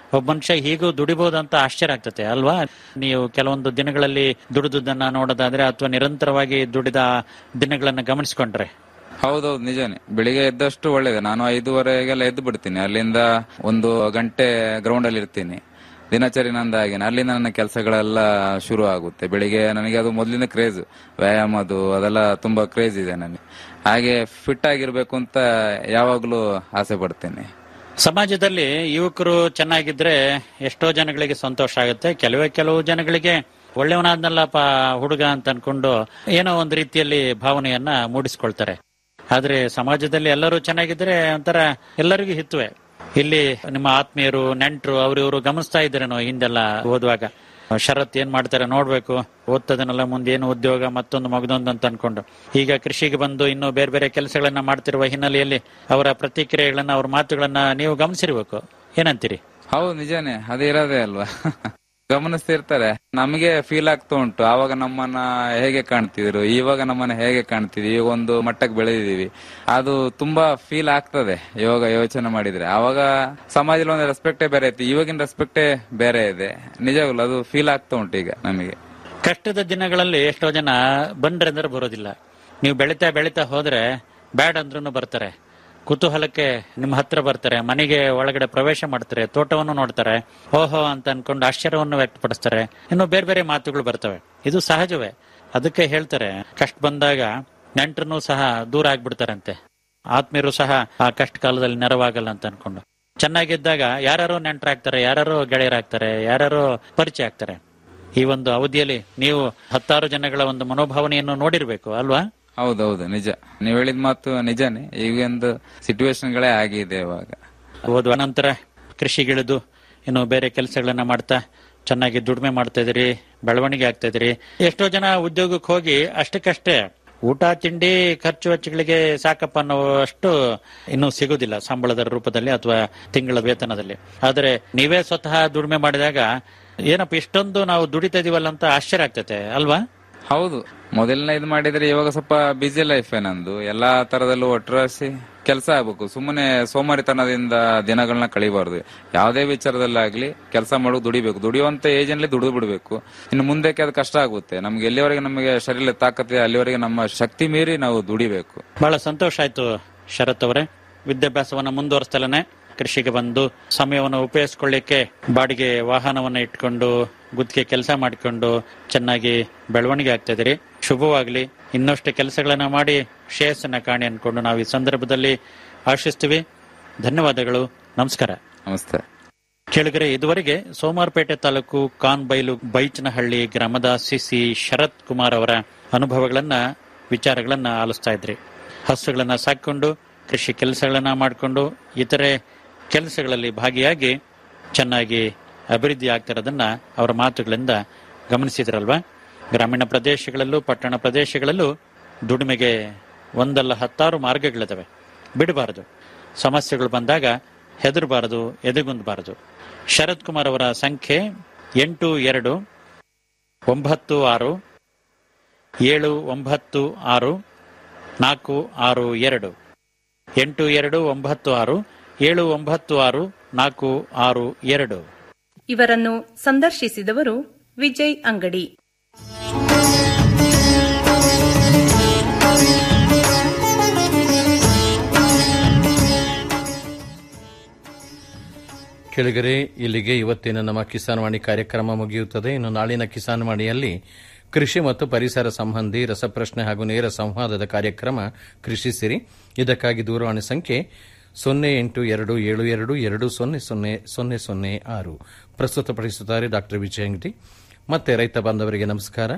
ಒಬ್ಬ ಮನುಷ್ಯ ಹೀಗೂ ದುಡಿಬಹುದು ಅಂತ ಆಶ್ಚರ್ಯ ಆಗ್ತತೆ ಅಲ್ವಾ ನೀವು ಕೆಲವೊಂದು ದಿನಗಳಲ್ಲಿ ದುಡಿದುದನ್ನ ನೋಡೋದಾದ್ರೆ ಅಥವಾ ನಿರಂತರವಾಗಿ ದುಡಿದ ದಿನಗಳನ್ನ ಗಮನಿಸಿಕೊಂಡ್ರೆ ಹೌದೌದು ನಿಜಾನೇ ಬೆಳಿಗ್ಗೆ ಎದ್ದಷ್ಟು ಒಳ್ಳೇದೆ ನಾನು ಐದೂವರೆಗೆಲ್ಲ ಎದ್ದು ಬಿಡ್ತೀನಿ ಅಲ್ಲಿಂದ ಒಂದು ಗಂಟೆ ಗ್ರೌಂಡ್ ಅಲ್ಲಿ ಇರ್ತೀನಿ ದಿನಚರಿ ನಂದು ಹಾಗೇನೆ ಅಲ್ಲಿಂದ ನನ್ನ ಕೆಲಸಗಳೆಲ್ಲ ಶುರು ಆಗುತ್ತೆ ಬೆಳಿಗ್ಗೆ ನನಗೆ ಅದು ಮೊದಲಿಂದ ಕ್ರೇಜ್ ವ್ಯಾಯಾಮದು ಅದೆಲ್ಲ ತುಂಬಾ ಕ್ರೇಜ್ ಇದೆ ನನಗೆ ಹಾಗೆ ಫಿಟ್ ಆಗಿರ್ಬೇಕು ಅಂತ ಯಾವಾಗ್ಲೂ ಆಸೆ ಪಡ್ತೇನೆ ಸಮಾಜದಲ್ಲಿ ಯುವಕರು ಚೆನ್ನಾಗಿದ್ರೆ ಎಷ್ಟೋ ಜನಗಳಿಗೆ ಸಂತೋಷ ಆಗುತ್ತೆ ಕೆಲವೇ ಕೆಲವು ಜನಗಳಿಗೆ ಒಳ್ಳೆಯವನಾದ್ನಲ್ಲಪ್ಪ ಹುಡುಗ ಅಂತ ಅನ್ಕೊಂಡು ಏನೋ ಒಂದು ರೀತಿಯಲ್ಲಿ ಭಾವನೆಯನ್ನ ಮೂಡಿಸ್ಕೊಳ್ತಾರೆ ಆದ್ರೆ ಸಮಾಜದಲ್ಲಿ ಎಲ್ಲರೂ ಚೆನ್ನಾಗಿದ್ರೆ ಒಂಥರ ಎಲ್ಲರಿಗೂ ಹಿತ್ವೆ ಇಲ್ಲಿ ನಿಮ್ಮ ಆತ್ಮೀಯರು ನೆಂಟರು ಅವ್ರು ಇವರು ಗಮನಿಸ್ತಾ ಇದ್ರೇನೋ ಹಿಂದೆಲ್ಲ ಓದುವಾಗ ಶರತ್ ಏನ್ ಮಾಡ್ತಾರೆ ನೋಡ್ಬೇಕು ಓದ್ತದನ್ನೆಲ್ಲ ಮುಂದೆ ಏನು ಉದ್ಯೋಗ ಮತ್ತೊಂದು ಮಗದೊಂದು ಅಂತ ಅನ್ಕೊಂಡು ಈಗ ಕೃಷಿಗೆ ಬಂದು ಇನ್ನು ಬೇರೆ ಬೇರೆ ಕೆಲಸಗಳನ್ನ ಮಾಡ್ತಿರುವ ಹಿನ್ನೆಲೆಯಲ್ಲಿ ಅವರ ಪ್ರತಿಕ್ರಿಯೆಗಳನ್ನ ಅವ್ರ ಮಾತುಗಳನ್ನ ನೀವು ಗಮನಿಸಿರ್ಬೇಕು ಏನಂತೀರಿ ಹೌದು ನಿಜಾನೇ ಅದೇ ಇರೋದೇ ಅಲ್ವಾ ಗಮನಿಸ್ತಿರ್ತಾರೆ ನಮಗೆ ಫೀಲ್ ಆಗ್ತಾ ಉಂಟು ಆವಾಗ ನಮ್ಮನ್ನ ಹೇಗೆ ಕಾಣ್ತಿದ್ರು ಇವಾಗ ನಮ್ಮನ್ನ ಹೇಗೆ ಕಾಣ್ತಿದ್ವಿ ಈಗ ಒಂದು ಮಟ್ಟಕ್ಕೆ ಬೆಳೆದಿದೀವಿ ಅದು ತುಂಬಾ ಫೀಲ್ ಆಗ್ತದೆ ಇವಾಗ ಯೋಚನೆ ಮಾಡಿದ್ರೆ ಆವಾಗ ಸಮಾಜದಲ್ಲಿ ಒಂದು ರೆಸ್ಪೆಕ್ಟೇ ಬೇರೆ ಇತ್ತು ಇವಾಗಿನ ರೆಸ್ಪೆಕ್ಟೇ ಬೇರೆ ಇದೆ ನಿಜವಾಗ್ಲು ಅದು ಫೀಲ್ ಆಗ್ತಾ ಉಂಟು ಈಗ ನಮಗೆ ಕಷ್ಟದ ದಿನಗಳಲ್ಲಿ ಎಷ್ಟೋ ಜನ ಬಂದ್ರೆ ಅಂದ್ರೆ ಬರೋದಿಲ್ಲ ನೀವು ಬೆಳಿತಾ ಬೆಳಿತಾ ಹೋದ್ರೆ ಬ್ಯಾಡ್ ಅಂದ್ರೂ ಬರ್ತಾರೆ ಕುತೂಹಲಕ್ಕೆ ನಿಮ್ಮ ಹತ್ರ ಬರ್ತಾರೆ ಮನೆಗೆ ಒಳಗಡೆ ಪ್ರವೇಶ ಮಾಡ್ತಾರೆ ತೋಟವನ್ನು ನೋಡ್ತಾರೆ ಓಹೋ ಅಂತ ಅನ್ಕೊಂಡು ಆಶ್ಚರ್ಯವನ್ನು ವ್ಯಕ್ತಪಡಿಸ್ತಾರೆ ಇನ್ನು ಬೇರೆ ಬೇರೆ ಮಾತುಗಳು ಬರ್ತವೆ ಇದು ಸಹಜವೇ ಅದಕ್ಕೆ ಹೇಳ್ತಾರೆ ಕಷ್ಟ ಬಂದಾಗ ನೆಂಟರನ್ನು ಸಹ ದೂರ ಆಗ್ಬಿಡ್ತಾರಂತೆ ಆತ್ಮೀಯರು ಸಹ ಆ ಕಷ್ಟ ಕಾಲದಲ್ಲಿ ನೆರವಾಗಲ್ಲ ಅಂತ ಅನ್ಕೊಂಡು ಚೆನ್ನಾಗಿದ್ದಾಗ ಯಾರು ನೆಂಟರಾಗ್ತಾರೆ ಯಾರು ಗೆಳೆಯರಾಗ್ತಾರೆ ಯಾರು ಪರಿಚಯ ಆಗ್ತಾರೆ ಈ ಒಂದು ಅವಧಿಯಲ್ಲಿ ನೀವು ಹತ್ತಾರು ಜನಗಳ ಒಂದು ಮನೋಭಾವನೆಯನ್ನು ನೋಡಿರ್ಬೇಕು ಅಲ್ವಾ ಹೌದೌದು ನಿಜ ನೀವ್ ಹೇಳಿದ ಮಾತು ನಿಜಾನೇ ಈಗೊಂದು ಸಿಚುವೇಶನ್ಗಳೇ ಆಗಿದೆ ಇವಾಗ ಓದುವ ನಂತರ ಕೃಷಿಗಿಳಿದು ಇನ್ನು ಬೇರೆ ಕೆಲಸಗಳನ್ನ ಮಾಡ್ತಾ ಚೆನ್ನಾಗಿ ದುಡಿಮೆ ಮಾಡ್ತಾ ಇದ್ರಿ ಬೆಳವಣಿಗೆ ಆಗ್ತಾ ಇದ್ರಿ ಎಷ್ಟೋ ಜನ ಉದ್ಯೋಗಕ್ಕೆ ಹೋಗಿ ಅಷ್ಟಕ್ಕಷ್ಟೇ ಊಟ ತಿಂಡಿ ಖರ್ಚು ವೆಚ್ಚಗಳಿಗೆ ಸಾಕಪ್ಪ ಅನ್ನೋಷ್ಟು ಇನ್ನೂ ಸಿಗುದಿಲ್ಲ ಸಂಬಳದ ರೂಪದಲ್ಲಿ ಅಥವಾ ತಿಂಗಳ ವೇತನದಲ್ಲಿ ಆದರೆ ನೀವೇ ಸ್ವತಃ ದುಡಿಮೆ ಮಾಡಿದಾಗ ಏನಪ್ಪ ಇಷ್ಟೊಂದು ನಾವು ದುಡಿತಾ ಇದೀವಲ್ಲ ಅಂತ ಆಶ್ಚರ್ಯ ಆಗ್ತೈತೆ ಅಲ್ವಾ ಹೌದು ಮೊದಲನೇ ಇದು ಮಾಡಿದ್ರೆ ಇವಾಗ ಸ್ವಲ್ಪ ಬಿಸಿ ಲೈಫ್ ನಂದು ಎಲ್ಲಾ ತರದಲ್ಲೂ ಒಟ್ಟರಾಸಿ ಕೆಲಸ ಆಗ್ಬೇಕು ಸುಮ್ಮನೆ ಸೋಮಾರಿತನದಿಂದ ದಿನಗಳನ್ನ ಕಳಿಬಾರ್ದು ಯಾವುದೇ ವಿಚಾರದಲ್ಲಾಗ್ಲಿ ಕೆಲಸ ಮಾಡೋದು ದುಡಿಬೇಕು ದುಡಿಯುವಂತ ಏಜ್ ಅಲ್ಲಿ ದುಡಿದು ಬಿಡಬೇಕು ಇನ್ನು ಮುಂದಕ್ಕೆ ಅದು ಕಷ್ಟ ಆಗುತ್ತೆ ನಮ್ಗೆ ಎಲ್ಲಿವರೆಗೆ ನಮಗೆ ಶರೀರ ತಾಕತ್ತೆ ಅಲ್ಲಿವರೆಗೆ ನಮ್ಮ ಶಕ್ತಿ ಮೀರಿ ನಾವು ದುಡಿಬೇಕು ಬಹಳ ಸಂತೋಷ ಆಯ್ತು ಶರತ್ ಅವರೇ ವಿದ್ಯಾಭ್ಯಾಸವನ್ನ ಮುಂದುವರಿಸ್ತಲನೆ ಕೃಷಿಗೆ ಬಂದು ಸಮಯವನ್ನು ಉಪಯೋಗಿಸ್ಕೊಳ್ಳಿಕ್ಕೆ ಬಾಡಿಗೆ ವಾಹನವನ್ನ ಇಟ್ಕೊಂಡು ಗುತ್ತಿಗೆ ಕೆಲಸ ಮಾಡಿಕೊಂಡು ಚೆನ್ನಾಗಿ ಬೆಳವಣಿಗೆ ಆಗ್ತಾ ಇದ್ದೀರಿ ಶುಭವಾಗ್ಲಿ ಇನ್ನಷ್ಟು ಕೆಲಸಗಳನ್ನ ಮಾಡಿ ಶ್ರೇಯಸ್ಸನ್ನ ಕಾಣಿ ಅನ್ಕೊಂಡು ನಾವು ಈ ಸಂದರ್ಭದಲ್ಲಿ ಆಶಿಸ್ತೀವಿ ಧನ್ಯವಾದಗಳು ನಮಸ್ಕಾರ ನಮಸ್ತೆ ಕೇಳಿದರೆ ಇದುವರೆಗೆ ಸೋಮಾರ್ಪೇಟೆ ತಾಲೂಕು ಕಾನ್ಬೈಲು ಬೈಚನಹಳ್ಳಿ ಗ್ರಾಮದ ಸಿಸಿ ಶರತ್ ಕುಮಾರ್ ಅವರ ಅನುಭವಗಳನ್ನ ವಿಚಾರಗಳನ್ನ ಆಲಿಸ್ತಾ ಇದ್ರಿ ಹಸುಗಳನ್ನ ಸಾಕೊಂಡು ಕೃಷಿ ಕೆಲಸಗಳನ್ನ ಮಾಡಿಕೊಂಡು ಇತರೆ ಕೆಲಸಗಳಲ್ಲಿ ಭಾಗಿಯಾಗಿ ಚೆನ್ನಾಗಿ ಅಭಿವೃದ್ಧಿ ಆಗ್ತಿರೋದನ್ನ ಅವರ ಮಾತುಗಳಿಂದ ಗಮನಿಸಿದ್ರಲ್ವಾ ಗ್ರಾಮೀಣ ಪ್ರದೇಶಗಳಲ್ಲೂ ಪಟ್ಟಣ ಪ್ರದೇಶಗಳಲ್ಲೂ ದುಡಿಮೆಗೆ ಒಂದಲ್ಲ ಹತ್ತಾರು ಮಾರ್ಗಗಳಿದಾವೆ ಬಿಡಬಾರದು ಸಮಸ್ಯೆಗಳು ಬಂದಾಗ ಹೆದರಬಾರದು ಎದೆಗುಂದಬಾರದು ಶರತ್ ಕುಮಾರ್ ಅವರ ಸಂಖ್ಯೆ ಎಂಟು ಎರಡು ಒಂಬತ್ತು ಆರು ಏಳು ಒಂಬತ್ತು ಆರು ನಾಲ್ಕು ಆರು ಎರಡು ಎಂಟು ಎರಡು ಒಂಬತ್ತು ಆರು ಏಳು ಒಂಬತ್ತು ಆರು ನಾಲ್ಕು ಆರು ಎರಡು ಇವರನ್ನು ಸಂದರ್ಶಿಸಿದವರು ವಿಜಯ್ ಅಂಗಡಿ ಕೆಳಗರೆ ಇಲ್ಲಿಗೆ ಇವತ್ತಿನ ನಮ್ಮ ಕಿಸಾನ್ವಾಣಿ ಕಾರ್ಯಕ್ರಮ ಮುಗಿಯುತ್ತದೆ ಇನ್ನು ನಾಳಿನ ಕಿಸಾನ್ವಾಣಿಯಲ್ಲಿ ಕೃಷಿ ಮತ್ತು ಪರಿಸರ ಸಂಬಂಧಿ ರಸಪ್ರಶ್ನೆ ಹಾಗೂ ನೇರ ಸಂವಾದದ ಕಾರ್ಯಕ್ರಮ ಕೃಷಿ ಸಿರಿ ಇದಕ್ಕಾಗಿ ದೂರವಾಣಿ ಸಂಖ್ಯೆ ಸೊನ್ನೆ ಎಂಟು ಎರಡು ಏಳು ಎರಡು ಎರಡು ಸೊನ್ನೆ ಸೊನ್ನೆ ಸೊನ್ನೆ ಸೊನ್ನೆ ಆರು ಪ್ರಸ್ತುತಪಡಿಸುತ್ತಾರೆ ಡಾ ವಿಜಯ ಅಂಗಡಿ ಮತ್ತೆ ರೈತ ಬಾಂಧವರಿಗೆ ನಮಸ್ಕಾರ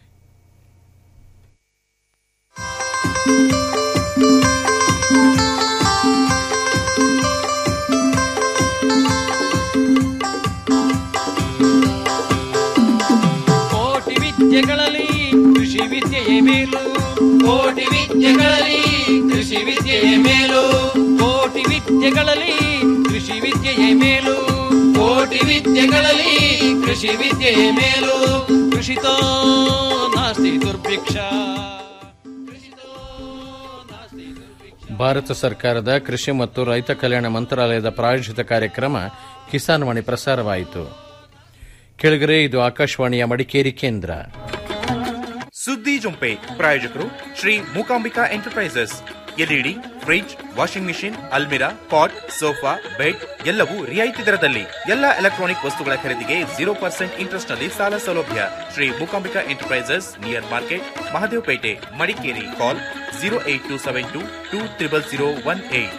ಕೋಟಿ ವಿದ್ಯೆಗಳಲ್ಲಿ ಕೃಷಿ ವಿದ್ಯೆಯೇ ಮೇಲು ಕೋಟಿ ವಿದ್ಯೆಗಳಲ್ಲಿ ಕೃಷಿ ವಿದ್ಯೆಯೇ ಮೇಲು ಕೋಟಿ ವಿದ್ಯೆಗಳಲ್ಲಿ ಕೃಷಿ ವಿದ್ಯೆಯೇ ಮೇಲು ಕೋಟಿ ವಿದ್ಯೆಗಳಲ್ಲಿ ಕೃಷಿ ವಿದ್ಯೆಯೇ ಮೇಲು ಕೃಷಿತೋ ನಾಸ್ತಿ ದುರ್ಭಿಕ್ಷ ಭಾರತ ಸರ್ಕಾರದ ಕೃಷಿ ಮತ್ತು ರೈತ ಕಲ್ಯಾಣ ಮಂತ್ರಾಲಯದ ಪ್ರಾಯೋಜಿತ ಕಾರ್ಯಕ್ರಮ ಕಿಸಾನ್ ವಾಣಿ ಪ್ರಸಾರವಾಯಿತು ಕೆಳಗರೆ ಇದು ಆಕಾಶವಾಣಿಯ ಮಡಿಕೇರಿ ಕೇಂದ್ರ ಸುದ್ದಿ ಜೊಂಪೆ ಪ್ರಾಯೋಜಕರು Shri Mookambika enterprises LED fridge washing machine ಅಲ್ಮಿರಾ ಪಾಟ್ ಸೋಫಾ ಬೆಡ್ ಎಲ್ಲವೂ ರಿಯಾಯಿತಿ ದರದಲ್ಲಿ ಎಲ್ಲ ಎಲೆಕ್ಟ್ರಾನಿಕ್ ವಸ್ತುಗಳ ಖರೀದಿಗೆ ಜೀರೋ ಪರ್ಸೆಂಟ್ ಇಂಟ್ರೆಸ್ಟ್ ನಲ್ಲಿ ಸಾಲ ಸೌಲಭ್ಯ Shri Mookambika enterprises near market Mahadevapete Madikeri call zero eight two seven two two triple zero one eight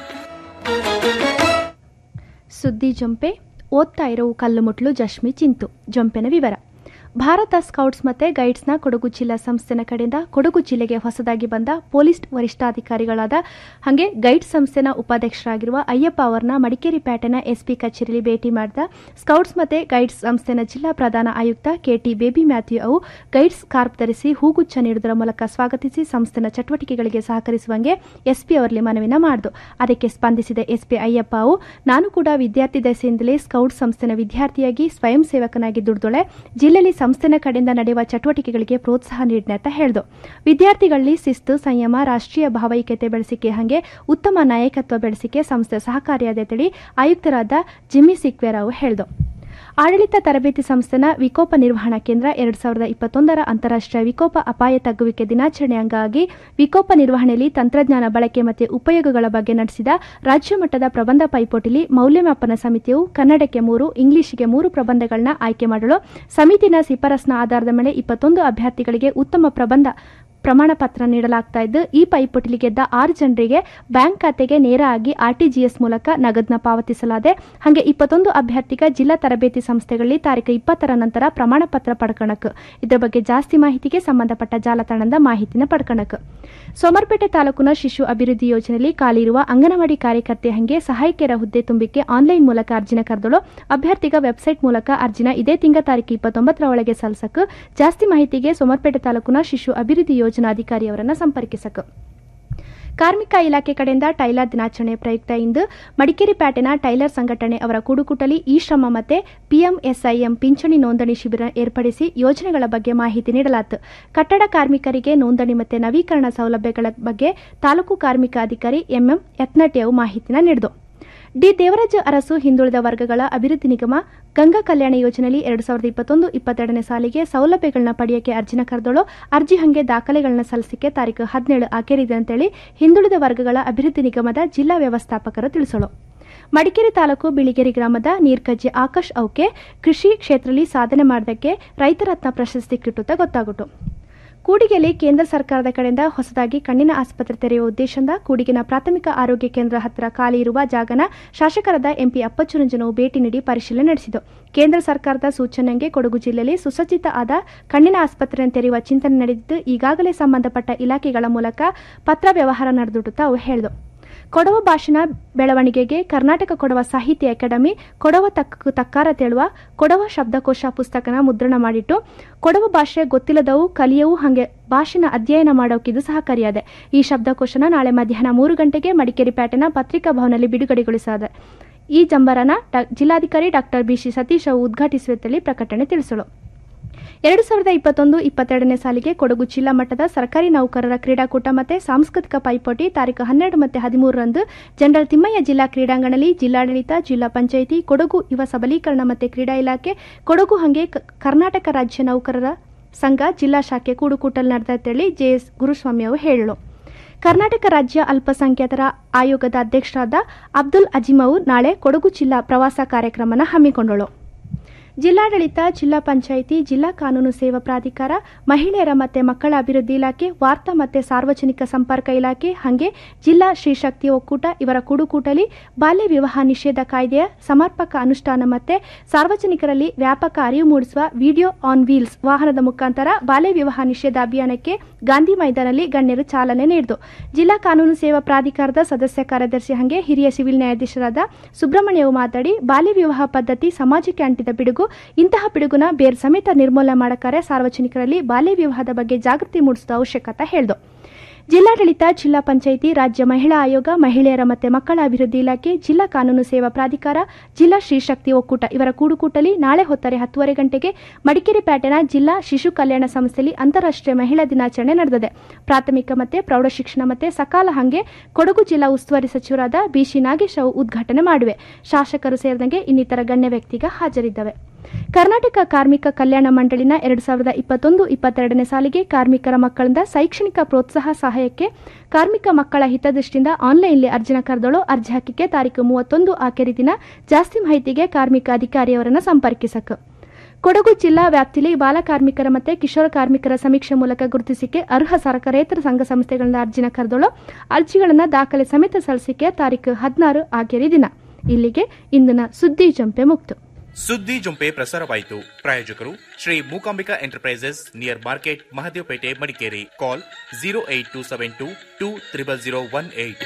ಸುದ್ದಿ ಜಂಪೆ ಓದ್ತಾ ಇರೋ ಕಲ್ಲುಮುಟ್ಲು ಜಶ್ಮಿ ಚಿಂತು ಜಂಪೆನ ವಿವರ ಭಾರತ ಸ್ಕೌಟ್ಸ್ ಮತ್ತು ಗೈಡ್ಸ್ನ ಕೊಡಗು ಜಿಲ್ಲಾ ಸಂಸ್ಥೆನ ಕಡೆಯಿಂದ ಕೊಡಗು ಜಿಲ್ಲೆಗೆ ಹೊಸದಾಗಿ ಬಂದ ಪೊಲೀಸ್ ವರಿಷ್ಠಾಧಿಕಾರಿಗಳಾದ ಹಾಗೆ ಗೈಡ್ಸ್ ಸಂಸ್ಥೆನ ಉಪಾಧ್ಯಕ್ಷರಾಗಿರುವ ಅಯ್ಯಪ್ಪ ಅವರನ್ನ ಮಡಿಕೇರಿ ಪೇಟೆನ ಎಸ್ಪಿ ಕಚೇರಿಯಲ್ಲಿ ಭೇಟಿ ಮಾಡಿದ ಸ್ಕೌಟ್ಸ್ ಮತ್ತು ಗೈಡ್ಸ್ ಸಂಸ್ಥೆನ ಜಿಲ್ಲಾ ಪ್ರಧಾನ ಆಯುಕ್ತ ಕೆಟಿ ಬೇಬಿ ಮ್ಯಾಥ್ಯೂ ಅವು ಗೈಡ್ಸ್ ಕಾರ್ಪ್ ಧರಿಸಿ ಹೂಗುಚ್ಛ ನೀಡುವುದರ ಮೂಲಕ ಸ್ವಾಗತಿಸಿ ಸಂಸ್ಥೆನ ಚಟುವಟಿಕೆಗಳಿಗೆ ಸಹಕರಿಸುವಂಗೆ ಎಸ್ಪಿ ಅವರಲ್ಲಿ ಮನವಿನ ಮಾಡಿದು ಅದಕ್ಕೆ ಸ್ಪಂದಿಸಿದ ಎಸ್ಪಿ ಅಯ್ಯಪ್ಪ ಅವು ನಾನು ಕೂಡ ವಿದ್ಯಾರ್ಥಿ ದೆಸೆಯಿಂದಲೇ ಸ್ಕೌಟ್ ಸಂಸ್ಥೆನ ವಿದ್ಯಾರ್ಥಿಯಾಗಿ ಸ್ವಯಂ ಸೇವಕನಾಗಿ ದುಡಿದೊಳೆ ಜಿಲ್ಲೆಯಲ್ಲಿ ಸಂಸ್ಥೆನ ಕಡೆಯಿಂದ ನಡೆಯುವ ಚಟುವಟಿಕೆಗಳಿಗೆ ಪ್ರೋತ್ಸಾಹ ನೀಡಿದೆ ಅಂತ ಹೇಳಿದು ವಿದ್ಯಾರ್ಥಿಗಳಲ್ಲಿ ಶಿಸ್ತು ಸಂಯಮ ರಾಷ್ಟ್ರೀಯ ಭಾವೈಕ್ಯತೆ ಬೆಳೆಸಿಕೆ ಹಾಗೆ ಉತ್ತಮ ನಾಯಕತ್ವ ಬೆಳೆಸಿಕೆ ಸಂಸ್ಥೆ ಸಹಕಾರಿಯಾದ ತಿಳಿ ಆಯುಕ್ತರಾದ ಜಿಮ್ಮಿ ಸಿಕ್ವೇರಾವು ಹೇಳಿದು ಆಡಳಿತ ತರಬೇತಿ ಸಂಸ್ಥೆನ ವಿಕೋಪ ನಿರ್ವಹಣಾ ಕೇಂದ್ರ ಎರಡ್ ಸಾವಿರದ ಇಪ್ಪತ್ತೊಂದರ ಅಂತಾರಾಷ್ಟ್ರೀಯ ವಿಕೋಪ ಅಪಾಯ ತಗ್ಗುವಿಕೆ ದಿನಾಚರಣೆ ಅಂಗವಾಗಿ ವಿಕೋಪ ನಿರ್ವಹಣೆಯಲ್ಲಿ ತಂತ್ರಜ್ಞಾನ ಬಳಕೆ ಮತ್ತು ಉಪಯೋಗಗಳ ಬಗ್ಗೆ ನಡೆಸಿದ ರಾಜ್ಯ ಮಟ್ಟದ ಪ್ರಬಂಧ ಪೈಪೋಟಿಲಿ ಮೌಲ್ಯಮಾಪನ ಸಮಿತಿಯು ಕನ್ನಡಕ್ಕೆ ಮೂರು ಇಂಗ್ಲಿಷ್ಗೆ ಮೂರು ಪ್ರಬಂಧಗಳನ್ನ ಆಯ್ಕೆ ಮಾಡಲು ಸಮಿತಿನ ಶಿಫಾರಸ್ನ ಆಧಾರದ ಮೇಲೆ ಇಪ್ಪತ್ತೊಂದು ಅಭ್ಯರ್ಥಿಗಳಿಗೆ ಉತ್ತಮ ಪ್ರಬಂಧ ಪ್ರಮಾಣ ಪತ್ರ ನೀಡಲಾಗ್ತಾ ಇದ್ದು ಈ ಪೈಪೋಟಿಲಿ ಗೆದ್ದ ಆರು ಜನರಿಗೆ ಬ್ಯಾಂಕ್ ಖಾತೆಗೆ ನೇರ ಆಗಿ ಆರ್ಟಿಜಿಎಸ್ ಮೂಲಕ ನಗದನ್ನ ಪಾವತಿಸಲಾದೆ ಹಾಗೆ ಇಪ್ಪತ್ತೊಂದು ಅಭ್ಯರ್ಥಿಗ ಜಿಲ್ಲಾ ತರಬೇತಿ ಸಂಸ್ಥೆಗಳಲ್ಲಿ ತಾರೀಕು ಇಪ್ಪತ್ತರ ನಂತರ ಪ್ರಮಾಣ ಪತ್ರ ಪಡ್ಕಣಕ್ ಇದರ ಬಗ್ಗೆ ಜಾಸ್ತಿ ಮಾಹಿತಿಗೆ ಸಂಬಂಧಪಟ್ಟ ಜಾಲತಾಣದ ಮಾಹಿತಿನ ಪಡ್ಕಣಕ್ ಸೋಮರ್ಪೇಟೆ ತಾಲೂಕಿನ ಶಿಶು ಅಭಿವೃದ್ಧಿ ಯೋಜನೆಯಲ್ಲಿ ಖಾಲಿರುವ ಅಂಗನವಾಡಿ ಕಾರ್ಯಕರ್ತೆ ಹಂಗೆ ಸಹಾಯಕಿಯರ ಹುದ್ದೆ ತುಂಬಿಕೆ ಆನ್ಲೈನ್ ಮೂಲಕ ಅರ್ಜಿನ ಕರೆದಳು ಅಭ್ಯರ್ಥಿಗ ವೆಬ್ಸೈಟ್ ಮೂಲಕ ಅರ್ಜಿನ ಇದೇ ತಿಂಗ ತಾರೀಕು ಇಪ್ಪತ್ತೊಂಬತ್ತರ ಒಳಗೆ ಸಲ್ಲಿಸಕ್ ಜಾಸ್ತಿ ಮಾಹಿತಿಗೆ ಸೋಮರ್ಪೇಟೆ ತಾಲೂಕಿನ ಶಿಶು ಅಭಿವೃದ್ಧಿ ಯೋಜನಾಧಿಕಾರಿಯವರನ್ನ ಸಂಪರ್ಕಿಸಕ್ ಕಾರ್ಮಿಕ ಇಲಾಖೆ ಕಡೆಯಿಂದ ಟೈಲರ್ ದಿನಾಚರಣೆ ಪ್ರಯುಕ್ತ ಇಂದು ಮಡಿಕೇರಿ ಪ್ಯಾಟೆನ ಟೈಲರ್ ಸಂಘಟನೆ ಅವರ ಕೂಡುಕುಟಲಿ ಇ ಶ್ರಮ ಮತ್ತೆ ಪಿಎಂಎಸ್ಐಎಂ ಪಿಂಚಣಿ ನೋಂದಣಿ ಶಿಬಿರ ಏರ್ಪಡಿಸಿ ಯೋಜನೆಗಳ ಬಗ್ಗೆ ಮಾಹಿತಿ ನೀಡಲಾಯಿತು ಕಟ್ಟಡ ಕಾರ್ಮಿಕರಿಗೆ ನೋಂದಣಿ ಮತ್ತು ನವೀಕರಣ ಸೌಲಭ್ಯಗಳ ಬಗ್ಗೆ ತಾಲೂಕು ಕಾರ್ಮಿಕ ಅಧಿಕಾರಿ ಎಂಎಂ ಯತ್ನಟ್ಟಿಯವು ಮಾಹಿತಿನ ನೀಡಿದರು ಡಿ ದೇವರಾಜ ಅರಸು ಹಿಂದುಳಿದ ವರ್ಗಗಳ ಅಭಿವೃದ್ಧಿ ನಿಗಮ ಗಂಗಾ ಕಲ್ಯಾಣ ಯೋಜನೆಯಲ್ಲಿ ಎರಡು ಸಾವಿರದ ಇಪ್ಪತ್ತೊಂದು ಇಪ್ಪತ್ತೆರಡನೇ ಸಾಲಿಗೆ ಸೌಲಭ್ಯಗಳನ್ನ ಪಡೆಯಕ್ಕೆ ಅರ್ಜಿನ ಕರೆದಳು ಅರ್ಜಿ ಹಂಗೆ ದಾಖಲೆಗಳನ್ನ ಸಲ್ಲಿಸಿಕೆ ತಾರೀಕು ಹದಿನೇಳು ಆಖರಿದೆ ಅಂತೇಳಿ ಹಿಂದುಳಿದ ವರ್ಗಗಳ ಅಭಿವೃದ್ಧಿ ನಿಗಮದ ಜಿಲ್ಲಾ ವ್ಯವಸ್ಥಾಪಕರು ತಿಳಿಸಲು ಮಡಿಕೇರಿ ತಾಲೂಕು ಬಿಳಿಗೆರೆ ಗ್ರಾಮದ ನೀರ್ಕಜ್ಜಿ ಆಕಾಶ್ ಔಕೆ ಕೃಷಿ ಕ್ಷೇತ್ರದಲ್ಲಿ ಸಾಧನೆ ಮಾಡಿದಕ್ಕೆ ರೈತರತ್ನ ಪ್ರಶಸ್ತಿ ಕಿಟ್ಟುತ್ತ ಗೊತ್ತಾಗುಟ್ಟು ಕೂಡಿಗೆಯಲ್ಲಿ ಕೇಂದ್ರ ಸರ್ಕಾರದ ಕಡೆಯಿಂದ ಹೊಸದಾಗಿ ಕಣ್ಣಿನ ಆಸ್ಪತ್ರೆ ತೆರೆಯುವ ಉದ್ದೇಶದಿಂದ ಕೂಡಿಗಿನ ಪ್ರಾಥಮಿಕ ಆರೋಗ್ಯ ಕೇಂದ್ರ ಹತ್ತಿರ ಖಾಲಿ ಇರುವ ಜಾಗನ ಶಾಸಕರಾದ ಎಂಪಿ ಅಪ್ಪಚ್ಚುರಂಜನವು ಭೇಟಿ ನೀಡಿ ಪರಿಶೀಲನೆ ನಡೆಸಿತು ಕೇಂದ್ರ ಸರ್ಕಾರದ ಸೂಚನೆಗೆ ಕೊಡಗು ಜಿಲ್ಲೆಯಲ್ಲಿ ಸುಸಜ್ಜಿತ ಆದ ಕಣ್ಣಿನ ಆಸ್ಪತ್ರೆಯನ್ನು ತೆರೆಯುವ ಚಿಂತನೆ ನಡೆದಿದ್ದು ಈಗಾಗಲೇ ಸಂಬಂಧಪಟ್ಟ ಇಲಾಖೆಗಳ ಮೂಲಕ ಪತ್ರ ವ್ಯವಹಾರ ನಡೆದುಡುತ್ತಾ ಅವು ಹೇಳಿದವು ಕೊಡವ ಭಾಷಣ ಬೆಳವಣಿಗೆಗೆ ಕರ್ನಾಟಕ ಕೊಡವ ಸಾಹಿತ್ಯ ಅಕಾಡೆಮಿ ಕೊಡವ ತಕ್ಕ ತಕ್ಕಾರ ತೇಳುವ ಕೊಡವ ಶಬ್ದಕೋಶ ಪುಸ್ತಕನ ಮುದ್ರಣ ಮಾಡಿಟ್ಟು ಕೊಡವ ಭಾಷೆ ಗೊತ್ತಿಲ್ಲದವು ಕಲಿಯವು ಹಾಗೆ ಭಾಷೆನ ಅಧ್ಯಯನ ಮಾಡೋಕಿದು ಸಹಕಾರಿಯಾದೆ ಈ ಶಬ್ದಕೋಶನ ನಾಳೆ ಮಧ್ಯಾಹ್ನ ಮೂರು ಗಂಟೆಗೆ ಮಡಿಕೇರಿ ಪ್ಯಾಟೆನ ಪತ್ರಿಕಾ ಭವನದಲ್ಲಿ ಬಿಡುಗಡೆಗೊಳಿಸಿದೆ ಈ ಜಂಬರನ ಜಿಲ್ಲಾಧಿಕಾರಿ ಡಾಕ್ಟರ್ ಬಿಸಿ ಸತೀಶ್ ಅವು ಉದ್ಘಾಟಿಸುವಲ್ಲಿ ಪ್ರಕಟಣೆ ತಿಳಿಸಲು ಎರಡು ಸಾವಿರದ ಇಪ್ಪತ್ತೊಂದು ಇಪ್ಪತ್ತೆರಡನೇ ಸಾಲಿಗೆ ಕೊಡಗು ಜಿಲ್ಲಾ ಮಟ್ಟದ ಸರ್ಕಾರಿ ನೌಕರರ ಕ್ರೀಡಾಕೂಟ ಮತ್ತು ಸಾಂಸ್ಕೃತಿಕ ಪೈಪೋಟಿ ತಾರೀಕು ಹನ್ನೆರಡು ಮತ್ತು ಹದಿಮೂರರಂದು ಜನರಲ್ ತಿಮ್ಮಯ್ಯ ಜಿಲ್ಲಾ ಕ್ರೀಡಾಂಗಣದಲ್ಲಿ ಜಿಲ್ಲಾಡಳಿತ ಜಿಲ್ಲಾ ಪಂಚಾಯಿತಿ ಕೊಡಗು ಯುವ ಸಬಲೀಕರಣ ಮತ್ತು ಕ್ರೀಡಾ ಇಲಾಖೆ ಕೊಡಗು ಹಂಗೆ ಕರ್ನಾಟಕ ರಾಜ್ಯ ನೌಕರರ ಸಂಘ ಜಿಲ್ಲಾ ಶಾಖೆ ಕೂಡುಕೂಟಲ್ ನಡೆದಂತೇಳಿ ಜೆಎಸ್ ಗುರುಸ್ವಾಮಿ ಅವರು ಹೇಳಲು ಕರ್ನಾಟಕ ರಾಜ್ಯ ಅಲ್ಪಸಂಖ್ಯಾತರ ಆಯೋಗದ ಅಧ್ಯಕ್ಷರಾದ ಅಬ್ದುಲ್ ಅಜಿಮವು ನಾಳೆ ಕೊಡಗು ಜಿಲ್ಲಾ ಪ್ರವಾಸ ಕಾರ್ಯಕ್ರಮನ ಹಮ್ಮಿಕೊಂಡಳು ಜಿಲ್ಲಾಡಳಿತ ಜಿಲ್ಲಾ ಪಂಚಾಯಿತಿ ಜಿಲ್ಲಾ ಕಾನೂನು ಸೇವಾ ಪ್ರಾಧಿಕಾರ ಮಹಿಳೆಯರ ಮತ್ತು ಮಕ್ಕಳ ಅಭಿವೃದ್ಧಿ ಇಲಾಖೆ ವಾರ್ತಾ ಮತ್ತು ಸಾರ್ವಜನಿಕ ಸಂಪರ್ಕ ಇಲಾಖೆ ಹಾಗೆ ಜಿಲ್ಲಾ ಶ್ರೀಶಕ್ತಿ ಒಕ್ಕೂಟ ಇವರ ಕೂಡುಕೂಟಲಿ ಬಾಲ್ಯ ವಿವಾಹ ನಿಷೇಧ ಕಾಯ್ದೆಯ ಸಮರ್ಪಕ ಅನುಷ್ಠಾನ ಮತ್ತು ಸಾರ್ವಜನಿಕರಲ್ಲಿ ವ್ಯಾಪಕ ಅರಿವು ಮೂಡಿಸುವ ವಿಡಿಯೋ ಆನ್ ವೀಲ್ಸ್ ವಾಹನದ ಮುಖಾಂತರ ಬಾಲ್ಯ ವಿವಾಹ ನಿಷೇಧ ಅಭಿಯಾನಕ್ಕೆ ಗಾಂಧಿ ಮೈದಾನಲ್ಲಿ ಗಣ್ಯರು ಚಾಲನೆ ನೀಡಿತು ಜಿಲ್ಲಾ ಕಾನೂನು ಸೇವಾ ಪ್ರಾಧಿಕಾರದ ಸದಸ್ಯ ಕಾರ್ಯದರ್ಶಿ ಹಾಗೆ ಹಿರಿಯ ಸಿವಿಲ್ ನ್ಯಾಯಾಧೀಶರಾದ ಸುಬ್ರಹ್ಮಣ್ಯವು ಮಾತನಾಡಿ ಬಾಲ್ಯ ವಿವಾಹ ಪದ್ಧತಿ ಸಮಾಜಕ್ಕೆ ಅಂಟಿದ ಪಿಡುಗು ಇಂತಹ ಪಿಡುಗುನ ಬೇರ್ ಸಮೇತ ನಿರ್ಮೂಲನೆ ಮಾಡಕಾರೆ ಸಾರ್ವಜನಿಕರಲ್ಲಿ ಬಾಲ್ಯ ವಿವಾಹದ ಬಗ್ಗೆ ಜಾಗೃತಿ ಮೂಡಿಸುವ ಅವಶ್ಯಕತೆ ಹೇಳಿದು ಜಿಲ್ಲಾಡಳಿತ ಜಿಲ್ಲಾ ಪಂಚಾಯಿತಿ ರಾಜ್ಯ ಮಹಿಳಾ ಆಯೋಗ ಮಹಿಳೆಯರ ಮತ್ತು ಮಕ್ಕಳ ಅಭಿವೃದ್ಧಿ ಇಲಾಖೆ ಜಿಲ್ಲಾ ಕಾನೂನು ಸೇವಾ ಪ್ರಾಧಿಕಾರ ಜಿಲ್ಲಾ ಶ್ರೀಶಕ್ತಿ ಒಕ್ಕೂಟ ಇವರ ಕೂಡುಕೂಟಲಿ ನಾಳೆ ಹೊತ್ತರೆ ಹತ್ತುವರೆ ಗಂಟೆಗೆ ಮಡಿಕೇರಿ ಪ್ಯಾಟೆನ ಜಿಲ್ಲಾ ಶಿಶು ಕಲ್ಯಾಣ ಸಂಸ್ಥೆಯಲ್ಲಿ ಅಂತಾರಾಷ್ಟ್ರೀಯ ಮಹಿಳಾ ದಿನಾಚರಣೆ ನಡೆದಿದೆ ಪ್ರಾಥಮಿಕ ಮತ್ತು ಪ್ರೌಢಶಿಕ್ಷಣ ಮತ್ತು ಸಕಾಲ ಹಂಗೆ ಕೊಡಗು ಜಿಲ್ಲಾ ಉಸ್ತುವಾರಿ ಸಚಿವರಾದ ಬಿಸಿ ನಾಗೇಶ್ ಅವು ಉದ್ಘಾಟನೆ ಮಾಡಿವೆ ಶಾಸಕರು ಸೇರಿದಂತೆ ಇನ್ನಿತರ ಗಣ್ಯ ವ್ಯಕ್ತಿಗ ಹಾಜರಿದ್ದವೆ ಕರ್ನಾಟಕ ಕಾರ್ಮಿಕ ಕಲ್ಯಾಣ ಮಂಡಳಿನ ಎರಡು ಸಾವಿರದ ಇಪ್ಪತ್ತೊಂದು ಇಪ್ಪತ್ತೆರಡನೇ ಸಾಲಿಗೆ ಕಾರ್ಮಿಕರ ಮಕ್ಕಳಿಂದ ಶೈಕ್ಷಣಿಕ ಪ್ರೋತ್ಸಾಹ ಸಹಾಯಕ್ಕೆ ಕಾರ್ಮಿಕ ಮಕ್ಕಳ ಹಿತದೃಷ್ಟಿಯಿಂದ ಆನ್ಲೈನ್ಲಿ ಅರ್ಜಿನ ಕರೆದಳು ಅರ್ಜಿ ಹಾಕಿಕೆ ತಾರೀಕು ಮೂವತ್ತೊಂದು ಆಖರಿ ದಿನ ಜಾಸ್ತಿ ಮಾಹಿತಿಗೆ ಕಾರ್ಮಿಕ ಅಧಿಕಾರಿಯವರನ್ನು ಸಂಪರ್ಕಿಸಕ ಕೊಡಗು ಜಿಲ್ಲಾ ವ್ಯಾಪ್ತಿಯಲ್ಲಿ ಬಾಲ ಕಾರ್ಮಿಕರ ಮತ್ತು ಕಿಶೋರ ಕಾರ್ಮಿಕರ ಸಮೀಕ್ಷೆ ಮೂಲಕ ಗುರುತಿಸಿಕೆ ಅರ್ಹ ಸರ್ಕಾರೇತರ ಸಂಘ ಸಂಸ್ಥೆಗಳಿಂದ ಅರ್ಜಿನ ಕರೆದಳು ಅರ್ಜಿಗಳನ್ನು ದಾಖಲೆ ಸಮೇತ ಸಲ್ಲಿಸಿಕೆ ತಾರೀಕು ಹದಿನಾರು ಆಖರಿ ದಿನ ಇಲ್ಲಿಗೆ ಇಂದಿನ ಸುದ್ದಿ ಜಂಪೆ ಮುಕ್ತು ಸುದ್ದಿ ಜುಂಪೆ ಪ್ರಸಾರವಾಯಿತು ಪ್ರಾಯೋಜಕರು Shri Mookambika enterprises near market Mahadevapete Madikeri call zero eight two seven two two triple zero one eight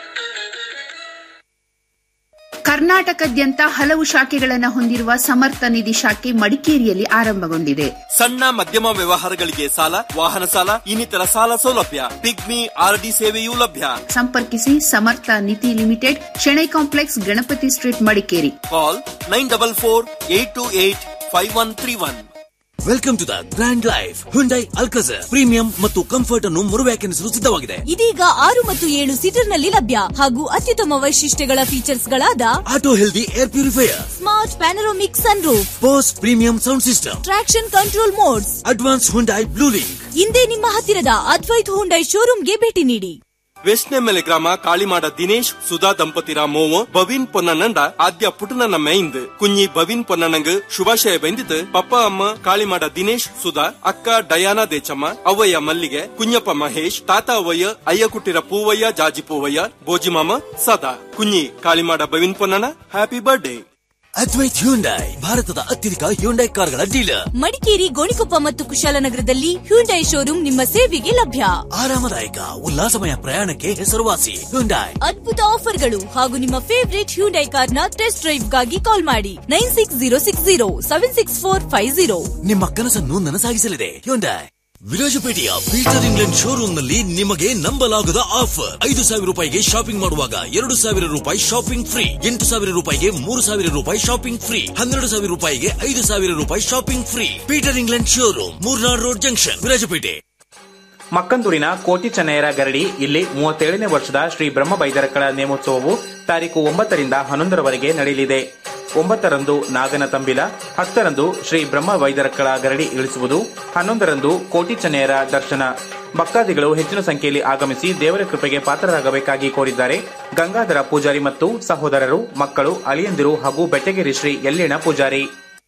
ಕರ್ನಾಟಕದ್ಯಂತ ಹಲವು ಶಾಖೆಗಳನ್ನು ಹೊಂದಿರುವ ಸಮರ್ಥ ನಿಧಿ ಶಾಖೆ ಮಡಿಕೇರಿಯಲ್ಲಿ ಆರಂಭಗೊಂಡಿದೆ ಸಣ್ಣ ಮಧ್ಯಮ ವ್ಯವಹಾರಗಳಿಗೆ ಸಾಲ ವಾಹನ ಸಾಲ ಇನ್ನಿತರ ಸಾಲ ಸೌಲಭ್ಯ ಪಿಗ್ಮಿ ಆರ್ಡಿ ಸೇವೆಯೂ ಲಭ್ಯ ಸಂಪರ್ಕಿಸಿ Samartha Nidhi limited Shenoy complex Ganapathi street Madikeri call nine double four eight two eight five one three one welcome to the grand life Hyundai Alcazar premium ಮತ್ತು ಕಂಫರ್ಟ್ ಅನ್ನು ಮರುವ್ಯಾಖ್ಯಾನಿಸಲು ಸಿದ್ಧವಾಗಿದೆ ಇದೀಗ ಆರು ಮತ್ತು ಏಳು ಸೀಟರ್ ನಲ್ಲಿ ಲಭ್ಯ ಹಾಗೂ ಅತ್ಯುತ್ತಮ ವೈಶಿಷ್ಟ್ಯಗಳ ಫೀಚರ್ಸ್ ಗಳಾದ auto healthy air purifier smart panoramic sunroof Bose premium sound system traction control modes advance Hyundai blue link ಹಿಂದೆ ನಿಮ್ಮ ಹತ್ತಿರದ ಅದ್ವೈತ್ ಹುಂಡೈ ಶೋರೂಮ್ಗೆ ಭೇಟಿ ನೀಡಿ ವೆಸ್ನೆಮೆಲೆ ಗ್ರಾಮ ಕಾಳಿಮಾಡ ದಿನೇಶ್ ಸುಧಾ ದಂಪತಿರ ಮೋವ ಬವಿನ್ ಪೊನ್ನಣ್ಣಂಡ ಆದ್ಯ ಪುಟನ ಮೇಯಿಂದ್ ಕುഞ്ഞി ಬವಿನ್ ಪೊನ್ನಣ್ಣಂಗ್ ಶುಭಾಶಯ ಬೆಂದಿತ್ ಪಪ್ಪ ಅಮ್ಮ ಕಾಳಿಮಾಡ ದಿನೇಶ್ ಸುಧಾ ಅಕ್ಕ ಡಯಾನಾ ದೇಚಮ್ಮ ಅವ್ವಯ್ಯ ಮಲ್ಲಿಗೆ ಕುഞ്ഞಪ್ಪ ಮಹೇಶ್ ತಾತ ಅವ್ವಯ್ಯ ಅಯ್ಯ ಕುಟ್ಟಿರ ಪೂವಯ್ಯ ಜಾಜಿ ಪೂವಯ್ಯ ಬೋಜಿಮಾಮ ಸದಾ ಕುഞ്ഞി Kalimada Bavin Ponnanna happy birthday Advait Hyundai ಭಾರತದ ಅತ್ಯಧಿಕ ಹ್ಯುಂಡೈ ಕಾರ್ಗಳ ಡೀಲರ್ ಮಡಿಕೇರಿ ಗೋಣಿಕೊಪ್ಪ ಮತ್ತು ಕುಶಾಲನಗರದಲ್ಲಿ ಹ್ಯುಂಡೈ ಶೋರೂಮ್ ನಿಮ್ಮ ಸೇವೆಗೆ ಲಭ್ಯ ಆರಾಮದಾಯಕ ಉಲ್ಲಾಸಮಯ ಪ್ರಯಾಣಕ್ಕೆ ಹೆಸರುವಾಸಿ ಹ್ಯುಂಡೈ ಅದ್ಭುತ ಆಫರ್ಗಳು ಹಾಗೂ ನಿಮ್ಮ ಫೇವರೇಟ್ ಹ್ಯುಂಡೈ ಕಾರ್ನ ಟೆಸ್ಟ್ ಡ್ರೈವ್ಗಾಗಿ ಕಾಲ್ ಮಾಡಿ nine six zero six zero seven six four five zero ನಿಮ್ಮ ಕನಸನ್ನು ನನಸಾಗಿಸಲಿದೆ ಹ್ಯುಂಡೈ ವಿರಾಜಪೇಟೆಯ ಪೀಟರ್ ಇಂಗ್ಲೆಂಡ್ ಶೋರೂಮ್ ನಲ್ಲಿ ನಿಮಗೆ ನಂಬಲಾಗದ ಆಫರ್ ಐದು ಸಾವಿರ ರೂಪಾಯಿಗೆ ಶಾಪಿಂಗ್ ಮಾಡುವಾಗ ಎರಡು ಸಾವಿರ ರೂಪಾಯಿ ಶಾಪಿಂಗ್ ಫ್ರೀ ಎಂಟು ಸಾವಿರ ರೂಪಾಯಿಗೆ ಮೂರು ಸಾವಿರ ರೂಪಾಯಿ ಶಾಪಿಂಗ್ ಫ್ರೀ ಹನ್ನೆರಡು ಸಾವಿರ ರೂಪಾಯಿಗೆ ಐದು ಸಾವಿರ ರೂಪಾಯಿ shopping free Peter England showroom Murnad road junction Virajpete ಮಕ್ಕಂದೂರಿನ ಕೋಟಿ ಚೆನ್ನಯ್ಯರ ಗರಡಿ ಇಲ್ಲಿ ಮೂವತ್ತೇಳನೇ ವರ್ಷದ ಶ್ರೀ ಬ್ರಹ್ಮ ಬೈದರಕ್ಕಳ ನೇಮೋತ್ಸವವು ತಾರೀಕು ಒಂಬತ್ತರಿಂದ ಹನ್ನೊಂದರವರೆಗೆ ನಡೆಯಲಿದೆ ಒಂಬತ್ತರಂದು ನಾಗನ ತಂಬಿಲ ಹತ್ತರಂದು ಶ್ರೀ ಬ್ರಹ್ಮ ವೈದ್ಯರಕ್ಕಳ ಗರಡಿ ಇಳಿಸುವುದು ಹನ್ನೊಂದರಂದು ಕೋಟಿ ಚೆನ್ನಯ್ಯರ ದರ್ಶನ ಭಕ್ತಾದಿಗಳು ಹೆಚ್ಚಿನ ಸಂಖ್ಯೆಯಲ್ಲಿ ಆಗಮಿಸಿ ದೇವರ ಕೃಪೆಗೆ ಪಾತ್ರರಾಗಬೇಕಾಗಿ ಕೋರಿದ್ದಾರೆ ಗಂಗಾಧರ ಪೂಜಾರಿ ಮತ್ತು ಸಹೋದರರು ಮಕ್ಕಳು ಅಳಿಯಂದಿರು ಹಾಗೂ ಬೆಟ್ಟಗೆರೆ ಶ್ರೀ ಯಲ್ಲಿಣ ಪೂಜಾರಿ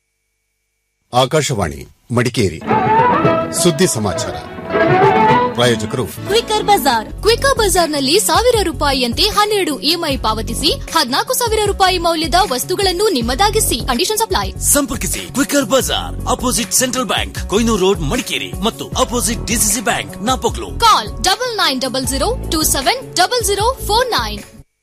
ಆಕಾಶವಾಣಿ ಮಡಿಕೇರಿ ಸುದ್ದಿ ಸಮಾಚಾರ ಪ್ರಾಯೋಜಕರು ಕ್ವಿಕರ್ ಬಜಾರ್ ಕ್ವಿಕರ್ ಬಜಾರ್ನಲ್ಲಿ ಸಾವಿರ ರೂಪಾಯಿಯಂತೆ ಹನ್ನೆರಡು ಇಎಂಐ ಪಾವತಿಸಿ ಹದಿನಾಲ್ಕು ಸಾವಿರ ರೂಪಾಯಿ ಮೌಲ್ಯದ ವಸ್ತುಗಳನ್ನು ನಿಮ್ಮದಾಗಿಸಿ ಕಂಡೀಷನ್ ಅಪ್ಲೈ ಸಂಪರ್ಕಿಸಿ quicker Bazaar opposite central bank Koinur road Madikeri ಮತ್ತು opposite DCC bank Napoklu call double nine double zero two seven double zero four nine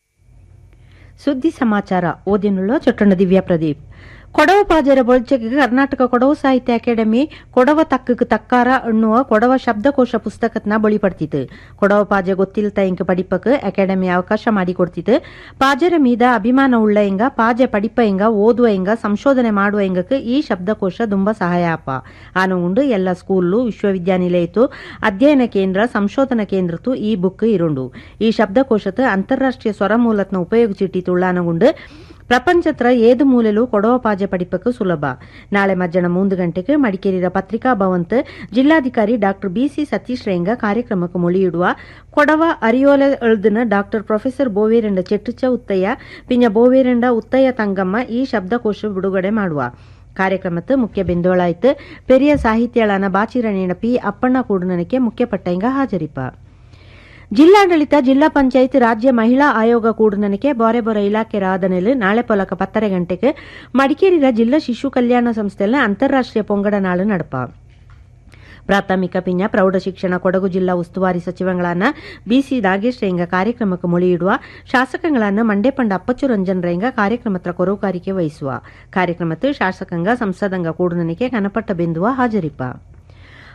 ಸುದ್ದಿ ಸಮಾಚಾರ ಓದಿನುಳ್ಳ ಚೊಟ್ಟಣ ದಿವ್ಯಾ ಪ್ರದೀಪ್ ಕೊಡವ ಪಾಜರ ಬೊಳ್ಚೆಗೆ ಕರ್ನಾಟಕ ಕೊಡವ ಸಾಹಿತ್ಯ ಅಕಾಡೆಮಿ ಕೊಡವ ತಕ್ಕಕ್ಕೆ ತಕ್ಕಾರ ಎನ್ನುವ ಕೊಡವ ಶಬ್ದಕೋಶ ಪುಸ್ತಕತ್ನ ಬಳಿಪಡ್ತಿತ್ತು ಕೊಡವ ಪಾಜೆ ಗೊತ್ತಿಲ್ತ ಇಂಕ படிப்புக்கு ಅಕಾಡೆಮಿ ಅವಕಾಶ ಮಾಡಿಕೊಡ್ತಿತ್ತು ಪಾಜರ ಮೀದ ಅಭಿಮಾನ ಉಳ್ಳ ಇಂಗ ಪಾಜೆ ಪಡಿಪ ಇಂಗ ಓದುವ ಇಂಗ ಸಂಶೋಧನೆ ಮಾಡುವ ಇಂಗಕ್ಕೆ ಈ ಶಬ್ದಕೋಶ ತುಂಬ ಸಹಾಯ ಅಪ್ಪ ಆನುಗುಂಡು ಎಲ್ಲ ಸ್ಕೂಲು ವಿಶ್ವವಿದ್ಯಾನಿಲಯತ್ತು ಅಧ್ಯಯನ ಕೇಂದ್ರ ಸಂಶೋಧನಾ ಕೇಂದ್ರತ್ತು ಈ ಬುಕ್ ಇರುಂಡು ಈ ಶಬ್ದಕೋಶത്ത് ಅಂತಾರಾಷ್ಟ್ರೀಯ ಸ್ವರಮೂಲತ್ನ ಉಪಯೋಗಿಸಿಟ್ಟಿತ್ತು ಆನುಗುಂಡು ಪ್ರಪಂಚತ್ರ ಏದು ಮೂಲೆಲು ಕೊಡವ ಪಾಜೆ ಪಡಿಪಕ್ಕೆ ಸುಲಭ ನಾಳೆ ಮಧ್ಯಾಹ್ನ ಮೂಂದು ಗಂಟೆಗೆ ಮಡಿಕೇರಿಯ ಪತ್ರಿಕಾ ಭವಂತ್ ಜಿಲ್ಲಾಧಿಕಾರಿ ಡಾಕ್ಟರ್ ಬಿಸಿ ಸತೀಶ್ ರೇಂಗ ಕಾರ್ಯಕ್ರಮಕ್ಕೆ ಮೊಳಿಯಿಡುವ ಕೊಡವ ಅರಿಯೋಲೆ ಎಳ್ದಿನ ಡಾಕ್ಟರ್ ಪ್ರೊಫೆಸರ್ ಬೋವೇರಂಡ ಚೆಟ್ಟುಚ ಉತ್ತಯ್ಯ ಪಿಂಜ ಬೋವೇರಂಡ ಉತ್ತಯ್ಯ ತಂಗಮ್ಮ ಈ ಶಬ್ದಕೋಶ ಬಿಡುಗಡೆ ಮಾಡುವ ಕಾರ್ಯಕ್ರಮತ್ತು ಮುಖ್ಯ ಬೆಂದೋಳಾಯ್ತು ಪೆರಿಯ ಸಾಹಿತ್ಯಳಾನ ಬಾಚಿರಣೇಣ ಪಿ ಅಪ್ಪಣ್ಣ ಕೂಡನಕ್ಕೆ ಮುಖ್ಯ ಪಟ್ಟಂಗ ಹಾಜರಿಪ ಜಿಲ್ಲಾಡಳಿತ ಜಿಲ್ಲಾ ಪಂಚಾಯತ್ ರಾಜ್ಯ ಮಹಿಳಾ ಆಯೋಗ ಕೂಡನಕ್ಕೆ ಬೊರೆ ಬೊರೆ ಇಲಾಖೆ ರಾಧನೆಲು ನಾಳೆ ಪೊಲಕ ಪತ್ತರೆ ಗಂಟೆಗೆ ಮಡಿಕೇರಿಯ ಜಿಲ್ಲಾ ಶಿಶು ಕಲ್ಯಾಣ ಸಂಸ್ಥೆಯಲ್ಲಿ ಅಂತಾರಾಷ್ಟ್ರೀಯ ಪೊಂಗಡ ನಾಳು ನಡಪ ಪ್ರಾಥಮಿಕ ಪಿಂಜ ಪ್ರೌಢ ಶಿಕ್ಷಣ ಕೊಡಗು ಜಿಲ್ಲಾ ಉಸ್ತುವಾರಿ ಸಚಿವಗಳಾನ ಬಿಸಿ ನಾಗೇಶ್ ರೇಂಗ ಕಾರ್ಯಕ್ರಮಕ್ಕೆ ಮೊಳಿಯಿಡುವ ಶಾಸಕಗಳಾನ ಮಂಡೇಪಂಡ ಅಪ್ಪಚ್ಚು ರಂಜನ್ ರೇಂಗ ಕಾರ್ಯಕ್ರಮತ್ರ ಕೊರೋಕಾರಿಕೆ ವಹಿಸುವ ಕಾರ್ಯಕ್ರಮത്തിൽ ಶಾಸಕಾಂಗ ಸಂಸದಂಗ ಕೂಡನಕ್ಕೆ ಕನಪಟ್ಟ ಬಿಂದುವ ಹಾಜರಿಪ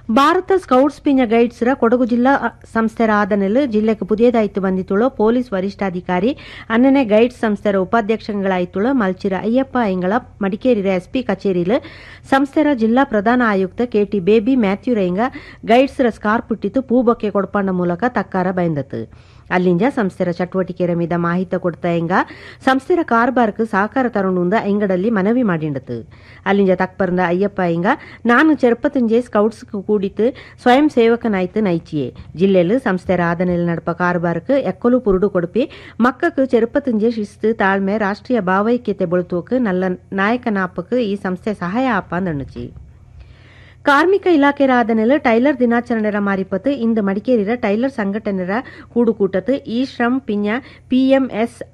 ಭಾರತ ಸ್ಕೌಟ್ಸ್ ಪಿಂಜ ಗೈಡ್ಸ್ ರ ಕೊಡಗು ಜಿಲ್ಲಾ ಸಂಸ್ಥೆರ ಆದನೆಲ್ ಜಿಲ್ಲೆಗೆ ಪುದಿಯದಾಯ್ತು ಬಂದಿತ್ತುಳು ಪೊಲೀಸ್ ವರಿಷ್ಠಾಧಿಕಾರಿ ಅನ್ನನೆ ಗೈಡ್ಸ್ ಸಂಸ್ಥೆರ ಉಪಾಧ್ಯಕ್ಷಗಳಾಯ್ತುಳು ಮಲ್ಚಿರ ಅಯ್ಯಪ್ಪ ಐಂಗಳ ಮಡಿಕೇರಿರ ಎಸ್ಪಿ ಕಚೇರಿಲ್ ಸಂಸ್ಥೆರ ಜಿಲ್ಲಾ ಪ್ರಧಾನ ಆಯುಕ್ತ ಕೆಟಿ ಬೇಬಿ ಮ್ಯಾಥ್ಯೂ ರೈಂಗ ಗೈಡ್ಸ್ ರ ಸ್ಕಾರ್ ಪುಟ್ಟಿತ್ತು ಪೂಬೊಕ್ಕೆ ಕೊಡ್ಪಂಡ ಮೂಲಕ ತಕ್ಕಾರ ಬೈಂದತ್ತು ಅಲ್ಲಿಂಜ ಸಂಸ್ಥೆರ ಚಟುವಟಿಕೆರ ಮೀದ ಮಾಹಿತಿ ಕೊಡ್ತಾ ಎಂಗ ಸಂಸ್ಥೆರ ಕಾರ್ಬಾರ್ಕ್ ಸಹಕಾರ ತರುಣುಂದ ಎಂಗಡಲ್ಲಿ ಮನವಿ ಮಾಡಿಂಡತು ಅಲ್ಲಿಂಜ ತಕ್ಪರ್ಂದ ಅಯ್ಯಪ್ಪ ಎಂಗ ನಾನು ಚೆರುಪತ್ತಂಜೆ ಸ್ಕೌಟ್ಸ್ ಕೂಡಿತು ಸ್ವಯಂ ಸೇವಕನಾಯ್ತು ನೈಚಿಯೇ ಜಿಲ್ಲೆಲ್ ಸಂಸ್ಥೆರ ಆದನೆಲ್ ನಡಪ ಕಾರ್ಬಾರ್ಕ್ ಎಕ್ಕಲು ಪುರುಡು ಕೊಡುಪಿ ಮಕ್ಕಕ್ ಚೆರುಪತ್ತಂಜೆ ಶಿಸ್ತು ತಾಳ್ಮೆ ರಾಷ್ಟ್ರೀಯ ಭಾವೈಕ್ಯತೆ ಬಳುತೋಕ್ ನಲ್ಲ ನಾಯಕನಾಪಕ್ ಈ ಸಂಸ್ಥೆ ಸಹಾಯ ಆಪ ಅಂದಣ್ಣಚಿ ಕಾರ್ಮಿಕ ಇಲಾಖೆ ಆದನೆಲ್ ಟೈಲರ್ ದಿನಾಚರಣೆರ ಮಾರಿಪತ್ತು ಇಂದು ಮಡಿಕೇರಿರ ಟೈಲರ್ ಸಂಘಟನೆರ ಕೂಡುಕೂಟತ್ತು ಈ ಶ್ರಮ್ ಪಿಂಜ ಪಿಎಂಎಸ್